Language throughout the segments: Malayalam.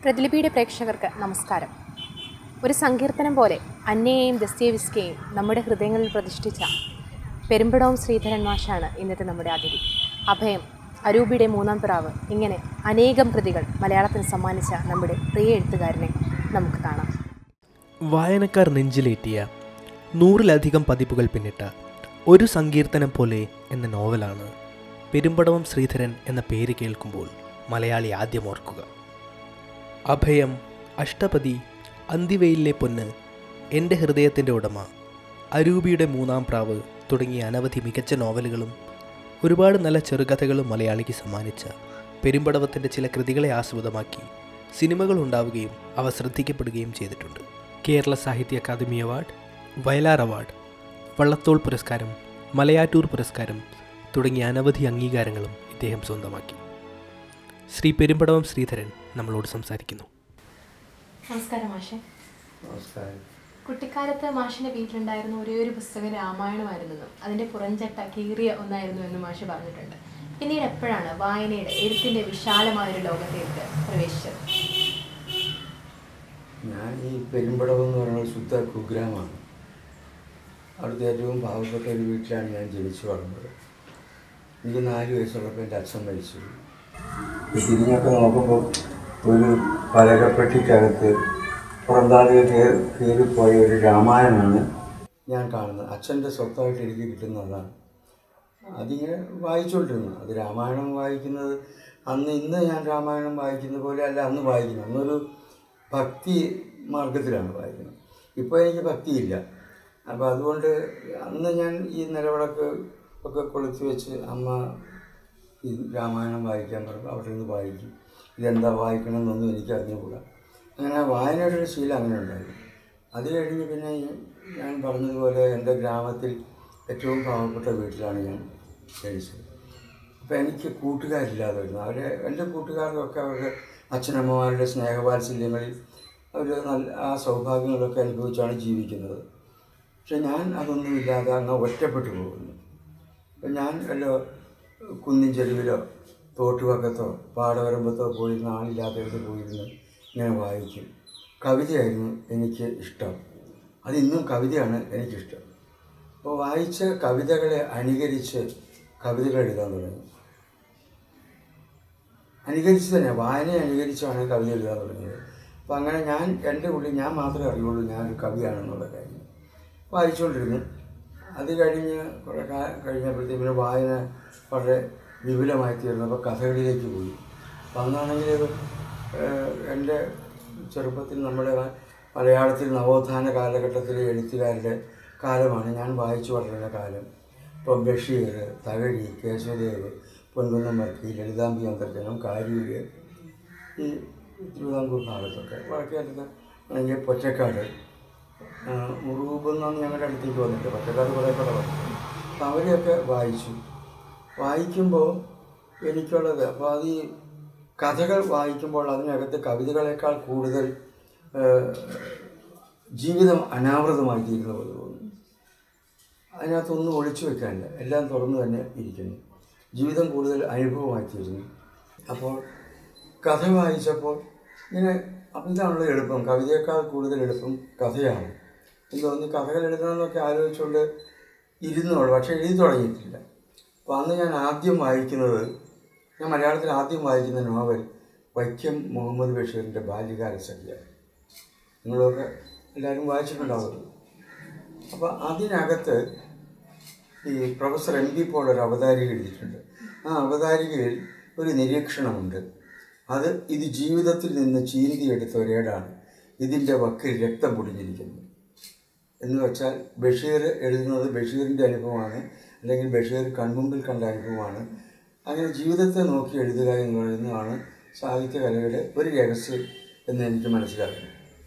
പ്രതിലിപിയുടെ പ്രേക്ഷകർക്ക് നമസ്കാരം ഒരു സങ്കീർത്തനം പോലെ അന്നയെയും ദസ്തേവിസ്കയെയും നമ്മുടെ ഹൃദയങ്ങളിൽ പ്രതിഷ്ഠിച്ച പെരുമ്പടവും ശ്രീധരൻ മാഷാണ് ഇന്നത്തെ നമ്മുടെ അതിഥി അഭയം അരൂപിയുടെ മൂന്നാം പിറാവ് ഇങ്ങനെ അനേകം കൃതികൾ മലയാളത്തിന് സമ്മാനിച്ച നമ്മുടെ പ്രിയ എഴുത്തുകാരനെ നമുക്ക് കാണാം വായനക്കാർ നെഞ്ചിലേറ്റിയ നൂറിലധികം പതിപ്പുകൾ പിന്നിട്ട ഒരു സങ്കീർത്തനം പോലെ എന്ന നോവലാണ് പെരുമ്പടവം ശ്രീധരൻ എന്ന പേര് കേൾക്കുമ്പോൾ മലയാളി ആദ്യം ഓർക്കുക അഭയം അഷ്ടപതി അന്തിവെയിലെ പൊന്ന് എൻ്റെ ഹൃദയത്തിൻ്റെ ഉടമ അരൂപിയുടെ മൂന്നാം പ്രാവ് തുടങ്ങിയ അനവധി മികച്ച നോവലുകളും ഒരുപാട് നല്ല ചെറുകഥകളും മലയാളിക്ക് സമ്മാനിച്ച പെരുമ്പടവത്തിൻ്റെ ചില കൃതികളെ ആസ്പദമാക്കി സിനിമകൾ ഉണ്ടാവുകയും അവ ശ്രദ്ധിക്കപ്പെടുകയും ചെയ്തിട്ടുണ്ട് കേരള സാഹിത്യ അക്കാദമി അവാർഡ് വയലാർ അവാർഡ് വള്ളത്തോൾ പുരസ്കാരം മലയാറ്റൂർ പുരസ്കാരം തുടങ്ങിയ അനവധി അംഗീകാരങ്ങളും ഇദ്ദേഹം സ്വന്തമാക്കി ശ്രീ പെരുമ്പടവം ശ്രീധരൻ നമ്മളോട് സംസാരിക്കുന്നു നമസ്കാരം മാഷെ നമസ്കാരം കുട്ടിക്കാലത്ത് മാഷിൻ്റെ വീട്ടിലുണ്ടായിരുന്ന ഒരേ ഒരു പുസ്തകം രാമായണമായിരുന്നു അതിൻ്റെ പുറംചട്ട കീറിയ ഒന്നായിരുന്നു എന്ന് മാഷ് പറഞ്ഞിട്ടുണ്ട് പിന്നീട് എപ്പോഴാണ് വായനയുടെ എഴുത്തിൻ്റെ വിശാലമായൊരു ലോകത്തേക്ക് പ്രവേശിച്ചത് ഞാൻ ഈ പെരുമ്പടവ് എന്ന് പറയുന്നത് ശുദ്ധ കുഗ്രാമമാണ് അവിടുത്തെ ഏറ്റവും പാവപ്പെട്ട ഒരു വീട്ടിലാണ് ഞാൻ ജനിച്ചു വളർന്നത് എനിക്ക് നാല് വയസ്സുള്ളപ്പോൾ എൻ്റെ അച്ഛൻ മരിച്ചു ഈ തിരിഞ്ഞൊക്കെ നോക്കുമ്പോൾ ഒരു പലകപ്പെട്ടിക്കകത്ത് പുറന്താടുക കയറി കയറിപ്പോയ ഒരു രാമായണമാണ് ഞാൻ കാണുന്നത് അച്ഛൻ്റെ സ്വത്തായിട്ട് എനിക്ക് കിട്ടുന്നതാണ് അതിങ്ങനെ വായിച്ചുകൊണ്ടിരുന്നു അത് രാമായണം വായിക്കുന്നത് അന്ന് ഇന്ന് ഞാൻ രാമായണം വായിക്കുന്ന പോലെ അല്ല അന്ന് വായിക്കുന്നത് അന്നൊരു ഭക്തി മാർഗത്തിലാണ് വായിക്കുന്നത് ഇപ്പോൾ എനിക്ക് ഭക്തിയില്ല അപ്പോൾ അതുകൊണ്ട് അന്ന് ഞാൻ ഈ നിലവിളക്ക് ഒക്കെ കൊളുത്തി വെച്ച് അമ്മ ഈ രാമായണം വായിക്കാൻ പറഞ്ഞു അവിടെ നിന്ന് വായിക്കും ഇതെന്താ വായിക്കണം എന്നൊന്നും എനിക്ക് അറിഞ്ഞുകൂടാ അങ്ങനെ വായനയുടെ ഒരു ശീലം അങ്ങനെ ഉണ്ടായി അത് കഴിഞ്ഞ് പിന്നെ ഈ- ഞാൻ പറഞ്ഞതുപോലെ എൻ്റെ ഗ്രാമത്തിൽ ഏറ്റവും പാവപ്പെട്ട വീട്ടിലാണ് ഞാൻ ജനിച്ചത് അപ്പോൾ എനിക്ക് കൂട്ടുകാരില്ലാതെ വരുന്നു അവരെ എൻ്റെ കൂട്ടുകാർക്കൊക്കെ അവരുടെ അച്ഛനമ്മമാരുടെ സ്നേഹവാത്സല്യങ്ങളിൽ അവർ നല്ല ആ സൗഭാഗ്യങ്ങളൊക്കെ അനുഭവിച്ചാണ് ജീവിക്കുന്നത് പക്ഷെ ഞാൻ അതൊന്നുമില്ലാതെ അങ്ങ് ഒറ്റപ്പെട്ടു പോകുന്നു അപ്പം ഞാൻ വല്ല കുന്നിൻ ചെരുവിലോ തോട്ടുവക്കത്തോ പാടവരമ്പത്തോ പോയിരുന്ന ആളില്ലാത്തടത്ത് പോയിരുന്ന് ഇങ്ങനെ വായിക്കും കവിതയായിരുന്നു എനിക്ക് ഇഷ്ടം അത് ഇന്നും കവിതയാണ് എനിക്കിഷ്ടം അപ്പോൾ വായിച്ച കവിതകളെ അനുകരിച്ച് കവിതകൾ എഴുതാൻ തുടങ്ങി അനുകരിച്ച് തന്നെ വായനയെ അനുകരിച്ചാണ് കവിത എഴുതാൻ തുടങ്ങിയത് അപ്പോൾ അങ്ങനെ ഞാൻ എൻ്റെ ഉള്ളിൽ ഞാൻ മാത്രമേ അറിയുള്ളൂ ഞാനൊരു കവിയാണെന്നുള്ള കാര്യം വായിച്ചുകൊണ്ടിരുന്നു അത് കഴിഞ്ഞ് കുറേ കാ കഴിഞ്ഞപ്പോഴത്തേക്ക് പിന്നെ വായന വളരെ വിപുലമായി തീർന്നപ്പോൾ കഥകളിലേക്ക് പോയി അപ്പം അന്നാണെങ്കിൽ എൻ്റെ ചെറുപ്പത്തിൽ നമ്മുടെ മലയാളത്തിൽ നവോത്ഥാന കാലഘട്ടത്തിലെ എഴുത്തുകാരുടെ കാലമാണ് ഞാൻ വായിച്ചു വളരുന്ന കാലം ഇപ്പം ബഷീർ തകഴി കേശവദേവ് പൊൻകുന്നം വർക്കി ലളിതാംബി അന്തർജനം കാരൂര് ഈ തിരുവിതാംകൂർ ഭാഗത്തൊക്കെ വടക്കേറ്റത്ത് ആണെങ്കിൽ പൊറ്റക്കാട് മുറുകൂപ്പെന്നാണ് ഞങ്ങളുടെ അടുത്തേക്ക് വന്നിട്ട് പൊറ്റക്കാട് കുറേ കൂടെ വന്നു അപ്പം അവരെയൊക്കെ വായിച്ചു വായിക്കുമ്പോൾ എനിക്കുള്ളത് അപ്പോൾ അത് ഈ കഥകൾ വായിക്കുമ്പോൾ അതിനകത്ത് കവിതകളെക്കാൾ കൂടുതൽ ആ, ജീവിതം അനാവൃതമായി തീരുന്ന പോലെ തോന്നുന്നു അതിനകത്തൊന്നും ഒളിച്ചു വെക്കാനില്ല എല്ലാം തുറന്നു തന്നെ ഇരിക്കുന്നു ജീവിതം കൂടുതൽ അനുഭവമായി തീരുന്നു അപ്പോൾ കഥ വായിച്ചപ്പോൾ ഇങ്ങനെ അപ്പം ഇതാണല്ലോ എളുപ്പം കവിതയേക്കാൾ കൂടുതൽ എളുപ്പം കഥയാണ് എന്ന് തോന്നി കഥകൾ എഴുതണമെന്നൊക്കെ ആലോചിച്ചുകൊണ്ട് ഇരുന്നോളൂ പക്ഷേ എഴുതി തുടങ്ങിയിട്ടില്ല അപ്പോൾ അന്ന് ഞാൻ ആദ്യം വായിക്കുന്നത് ഞാൻ മലയാളത്തിൽ ആദ്യം വായിക്കുന്ന നോവൽ വൈക്കം മുഹമ്മദ് ബഷീറിൻ്റെ ബാല്യകാല സഖിയാണ് നിങ്ങളൊക്കെ എല്ലാവരും വായിച്ചിട്ടുണ്ടാവുമല്ലോ അപ്പോൾ അതിനകത്ത് ഈ പ്രൊഫസർ എം പി പോൾ ഒരു അവതാരിക എഴുതിയിട്ടുണ്ട് ആ അവതാരികയിൽ ഒരു നിരീക്ഷണമുണ്ട് അത് ഇത് ജീവിതത്തിൽ നിന്ന് ചീന്തിയെടുത്ത ഒരേടാണ് ഇതിൻ്റെ വക്കിൽ രക്തം പൊടിഞ്ഞിരിക്കുന്നു എന്ന് വെച്ചാൽ ബഷീർ എഴുതുന്നത് ബഷീറിൻ്റെ അനുഭവമാണ് അല്ലെങ്കിൽ ബഷീർ കൺമുമ്പിൽ കണ്ട അനുഭവമാണ് അങ്ങനെ ജീവിതത്തെ നോക്കി എഴുതുക എന്ന് പറയുന്നതാണ് സാഹിത്യകലയുടെ ഒരു രഹസ്യം എന്ന് എനിക്ക് മനസ്സിലാക്കുന്നു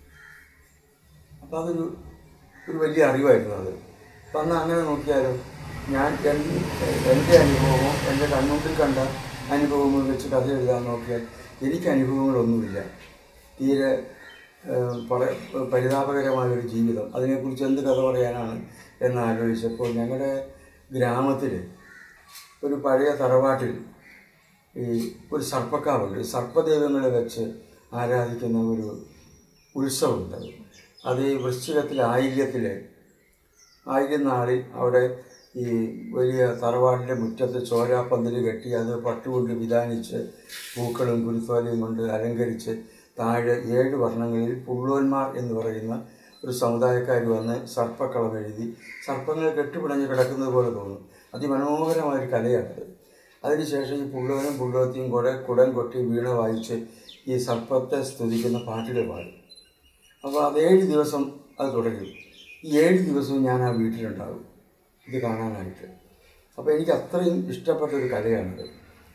അപ്പോൾ അതൊരു ഒരു വലിയ അറിവായിരുന്നു അത് അപ്പം അന്ന് അങ്ങനെ നോക്കിയാലും ഞാൻ എൻ- എൻ്റെ അനുഭവമോ എൻ്റെ കൺമുമ്പിൽ കണ്ട അനുഭവമോ വെച്ച് കഥ എഴുതാൻ നോക്കിയാൽ എനിക്ക് അനുഭവങ്ങളൊന്നുമില്ല തീരെ ഏഹ്, പര- പരിതാപകരമായൊരു ജീവിതം അതിനെക്കുറിച്ച് എന്ത് കഥ പറയാനാണ് എന്ന് ആലോചിച്ചപ്പോൾ ഞങ്ങളുടെ ഗ്രാമത്തിൽ ഒരു പഴയ തറവാട്ടിൽ ഈ ഒരു സർപ്പക്കാവുണ്ട് ഈ സർപ്പദൈവങ്ങളെ വെച്ച് ആരാധിക്കുന്ന ഒരു ഉത്സവമുണ്ട് അത് ഈ വൃശ്ചികത്തിലെ ആയില്യത്തിലെ ആയിരം നാളിൽ അവിടെ ഈ വലിയ തറവാടിൻ്റെ മുറ്റത്ത് ചോരാപ്പന്തൽ കെട്ടി അത് പട്ടുകൊണ്ട് വിധാനിച്ച് പൂക്കളും കുരുത്തോലയും കൊണ്ട് അലങ്കരിച്ച് താഴെ ഏഴ് വർണ്ണങ്ങളിൽ പുള്ളോന്മാർ എന്ന് പറയുന്ന ഒരു സമുദായക്കാർ വന്ന് സർപ്പക്കളം എഴുതി സർപ്പങ്ങൾ കെട്ടുപിടഞ്ഞ് കിടക്കുന്നത് പോലെ തോന്നും അതിമനോഹരമായൊരു കലയാണത് അതിനുശേഷം ഈ പുള്ളവനും പുള്ളവത്തിയും കൂടെ കുടം കൊട്ടി വീണ വായിച്ച് ഈ സർപ്പത്തെ സ്തുതിക്കുന്ന പാട്ടുകൾ പാടും അപ്പോൾ അത് ഏഴ് ദിവസം അത് തുടരും ഈ ഏഴ് ദിവസവും ഞാൻ ആ വീട്ടിലുണ്ടാകും ഇത് കാണാനായിട്ട് അപ്പോൾ എനിക്ക് അത്രയും ഇഷ്ടപ്പെട്ട ഒരു കലയാണിത്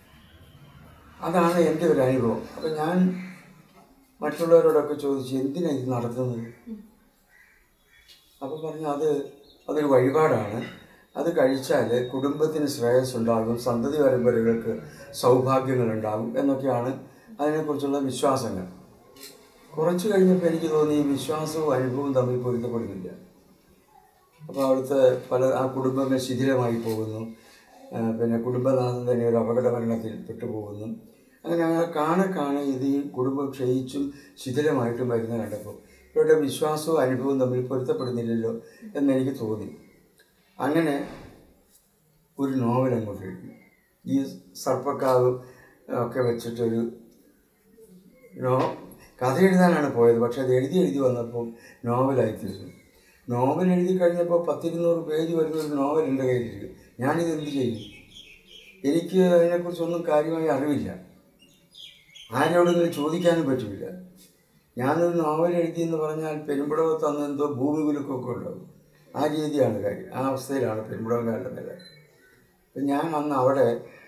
അതാണ് എൻ്റെ ഒരു അനുഭവം അപ്പോൾ ഞാൻ മറ്റുള്ളവരോടൊക്കെ ചോദിച്ചു എന്തിനാണ് ഇത് നടത്തുന്നത് അപ്പോൾ പറഞ്ഞു അത് അതൊരു വഴിപാടാണ് അത് കഴിച്ചാൽ കുടുംബത്തിന് ശ്രേയസ് ഉണ്ടാകും സന്തതി പരമ്പരകൾക്ക് സൗഭാഗ്യങ്ങളുണ്ടാകും എന്നൊക്കെയാണ് അതിനെക്കുറിച്ചുള്ള വിശ്വാസങ്ങൾ കുറച്ച് കഴിഞ്ഞപ്പോൾ എനിക്ക് തോന്നി ഈ വിശ്വാസവും അനുഭവവും തമ്മിൽ പൊരുത്തപ്പെടുന്നില്ല അപ്പോൾ അവിടുത്തെ പല ആ കുടുംബങ്ങൾ ശിഥിലമായി പോകുന്നു ആ, പിന്നെ കുടുംബനാഥൻ തന്നെ ഒരു അപകട മരണത്തിൽ പെട്ടുപോകുന്നു അങ്ങനെ അങ്ങനെ കാണെ കാണെ ഇത് ഈ കുടുംബം ക്ഷയിച്ചും ശിഥിലമായിട്ടും വരുന്ന കണ്ടപ്പോൾ ഇവരുടെ വിശ്വാസവും അനുഭവവും തമ്മിൽ പൊരുത്തപ്പെടുന്നില്ലല്ലോ എന്നെനിക്ക് തോന്നി അങ്ങനെ ഒരു നോവൽ അങ്ങോട്ട് എഴുതി ഈ സർപ്പക്കാവ് ഒക്കെ വെച്ചിട്ടൊരു നോ കഥ എഴുതാനാണ് പോയത് പക്ഷെ അത് എഴുതി എഴുതി വന്നപ്പോൾ നോവലായി തീർന്നു നോവൽ എഴുതി കഴിഞ്ഞപ്പോൾ പത്തിരുന്നൂറ് പേജ് വരുന്ന ഒരു നോവൽ എൻ്റെ കയ്യിലിരിക്കും ഞാനിത് എന്ത് ചെയ്യും എനിക്ക് അതിനെക്കുറിച്ചൊന്നും കാര്യമായി അറിവില്ല ആരോടെങ്കിലും ചോദിക്കാനും പറ്റില്ല ഞാനൊരു നോവൽ എഴുതി എന്ന് പറഞ്ഞാൽ പെരുമ്പടവത്ത് അന്ന് എന്തോ ഭൂമി കുലുക്കമൊക്കെ ഉണ്ടാവും ആ രീതിയാണ് കാര്യം ആ അവസ്ഥയിലാണ് പെരുമ്പടവക്കാരുടെ നില അപ്പം ഞാൻ അന്ന് അവിടെ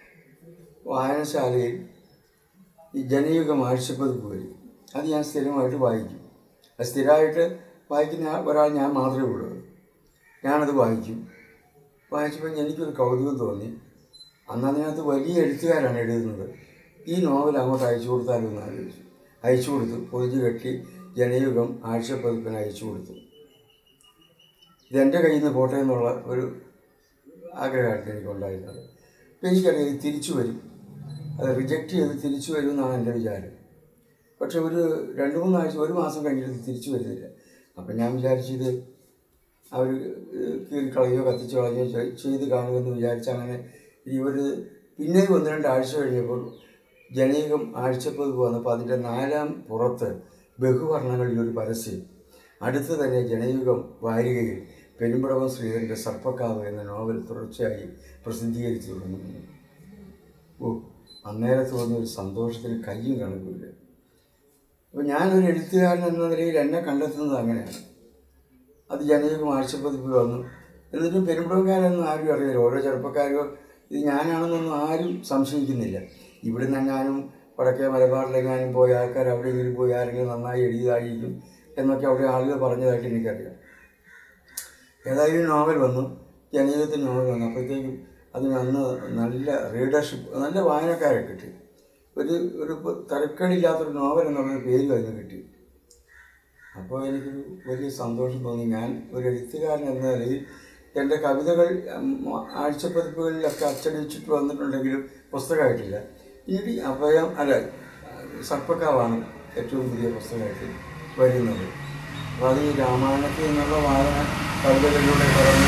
വായനശാലയിൽ ഈ ജനയുഗം ആഴ്ചപ്പതിപ്പ് വരും അത് ഞാൻ സ്ഥിരമായിട്ട് വായിക്കും അത് സ്ഥിരമായിട്ട് വായിക്കുന്ന ആ- ഒരാൾ ഞാൻ മാത്രമേ ഉള്ളൂ ഞാനത് വായിക്കും വായിച്ചപ്പോൾ എനിക്കൊരു കൗതുകം തോന്നി അന്ന് അതിനകത്ത് വലിയ എഴുത്തുകാരാണ് എഴുതുന്നത് ഈ നോവൽ അങ്ങോട്ട് അയച്ചു കൊടുത്താലോ എന്ന് ആലോചിച്ചു അയച്ചു കൊടുത്തു പൊതിഞ്ഞു കെട്ടി ജനയുഗം ആഴ്ചപ്പതിപ്പിന് അയച്ചു കൊടുത്തു ഇതെൻ്റെ കയ്യിൽ നിന്ന് പോട്ടെ എന്നുള്ള ഒരു ആഗ്രഹമായിരുന്നു എനിക്കുണ്ടായിരുന്നത് അപ്പം എനിക്കറിയാം ഇത് തിരിച്ചു വരും അത് റിജക്റ്റ് ചെയ്ത് തിരിച്ചു വരും എന്നാണ് എൻ്റെ വിചാരം പക്ഷെ ഒരു രണ്ട് മൂന്നാഴ്ച ഒരു മാസം കഴിഞ്ഞിട്ട് ഇത് തിരിച്ചു വരുന്നില്ല അപ്പം ഞാൻ വിചാരിച്ചത് അവർ കീറിക്കളയോ കത്തിച്ച് കളയോ ചെയ്- ചെയ്ത് കാണുമെന്ന് വിചാരിച്ച് അങ്ങനെ ഈ ഒരു പിന്നെ ഒന്ന് രണ്ട് ആഴ്ച കഴിഞ്ഞപ്പോൾ ജനീകം ആഴ്ചപ്പതിപ്പ് വന്നപ്പോൾ അതിൻ്റെ നാലാം പുറത്ത് ബഹുവർണ്ണങ്ങളിലൊരു പരസ്യം അടുത്ത് തന്നെ ജനയുഗം വാരികയിൽ പെരുമ്പടവം ശ്രീധരൻ്റെ സർപ്പക്കാവ് എന്ന നോവൽ തുടർച്ചയായി പ്രസിദ്ധീകരിച്ചു തുടങ്ങുന്നു ഓ അന്നേരത്ത് തോന്നിയ ഒരു സന്തോഷത്തിന് കയ്യും കണക്കില്ല അപ്പോൾ ഞാനൊരു എഴുത്തുകാരൻ എന്ന നിലയിൽ എന്നെ കണ്ടെത്തുന്നത് അങ്ങനെയാണ് അത് ജനയുഗം ആഴ്ചപ്പതിപ്പ് വന്നു എന്നിട്ടും പെരുമ്പടവക്കാരൊന്നും ആരും അറിയില്ല ഓരോ ചെറുപ്പക്കാരോ ഇത് ഞാനാണെന്നൊന്നും ആരും സംശയിക്കുന്നില്ല ഇവിടുന്ന് എങ്ങാനും വടക്കേ മലബാറിലെങ്ങാനും പോയ ആൾക്കാർ അവിടെയെങ്കിലും പോയി ആരെങ്കിലും നന്നായി എഴുതിയതായിരിക്കും എന്നൊക്കെ അവിടെ ആളുകൾ പറഞ്ഞതായിട്ട് എനിക്കറിയാം ഏതായാലും നോവൽ വന്നു ജനജീവിതത്തിൽ നോവൽ വന്നു അപ്പോഴത്തേക്കും അതിന് അന്ന് നല്ല റീഡർഷിപ്പ് നല്ല വായനക്കാരെ കിട്ടി ഒരു ഒരു ഇപ്പൊ തരക്കേടില്ലാത്തൊരു നോവൽ എന്നുള്ള പേരും അതിന് കിട്ടി അപ്പോൾ എനിക്കൊരു വലിയ സന്തോഷം തോന്നി ഞാൻ ഒരു എഴുത്തുകാരൻ എന്ന നിലയിൽ എൻ്റെ കവിതകൾ ഉം, ആഴ്ചപ്പതിപ്പുകളിലൊക്കെ അച്ചടിച്ചിട്ട് വന്നിട്ടുണ്ടെങ്കിലും പുസ്തകമായിട്ടില്ല ഇനി അഭയം അല്ല സർപ്പക്കാവാണ് ഏറ്റവും പുതിയ പുസ്തകമായിട്ട് വരുന്നത് അപ്പോൾ അത് ഈ രാമായണത്തിൽ നിന്നുള്ള വായന കവിതകളിലൂടെ കടന്ന്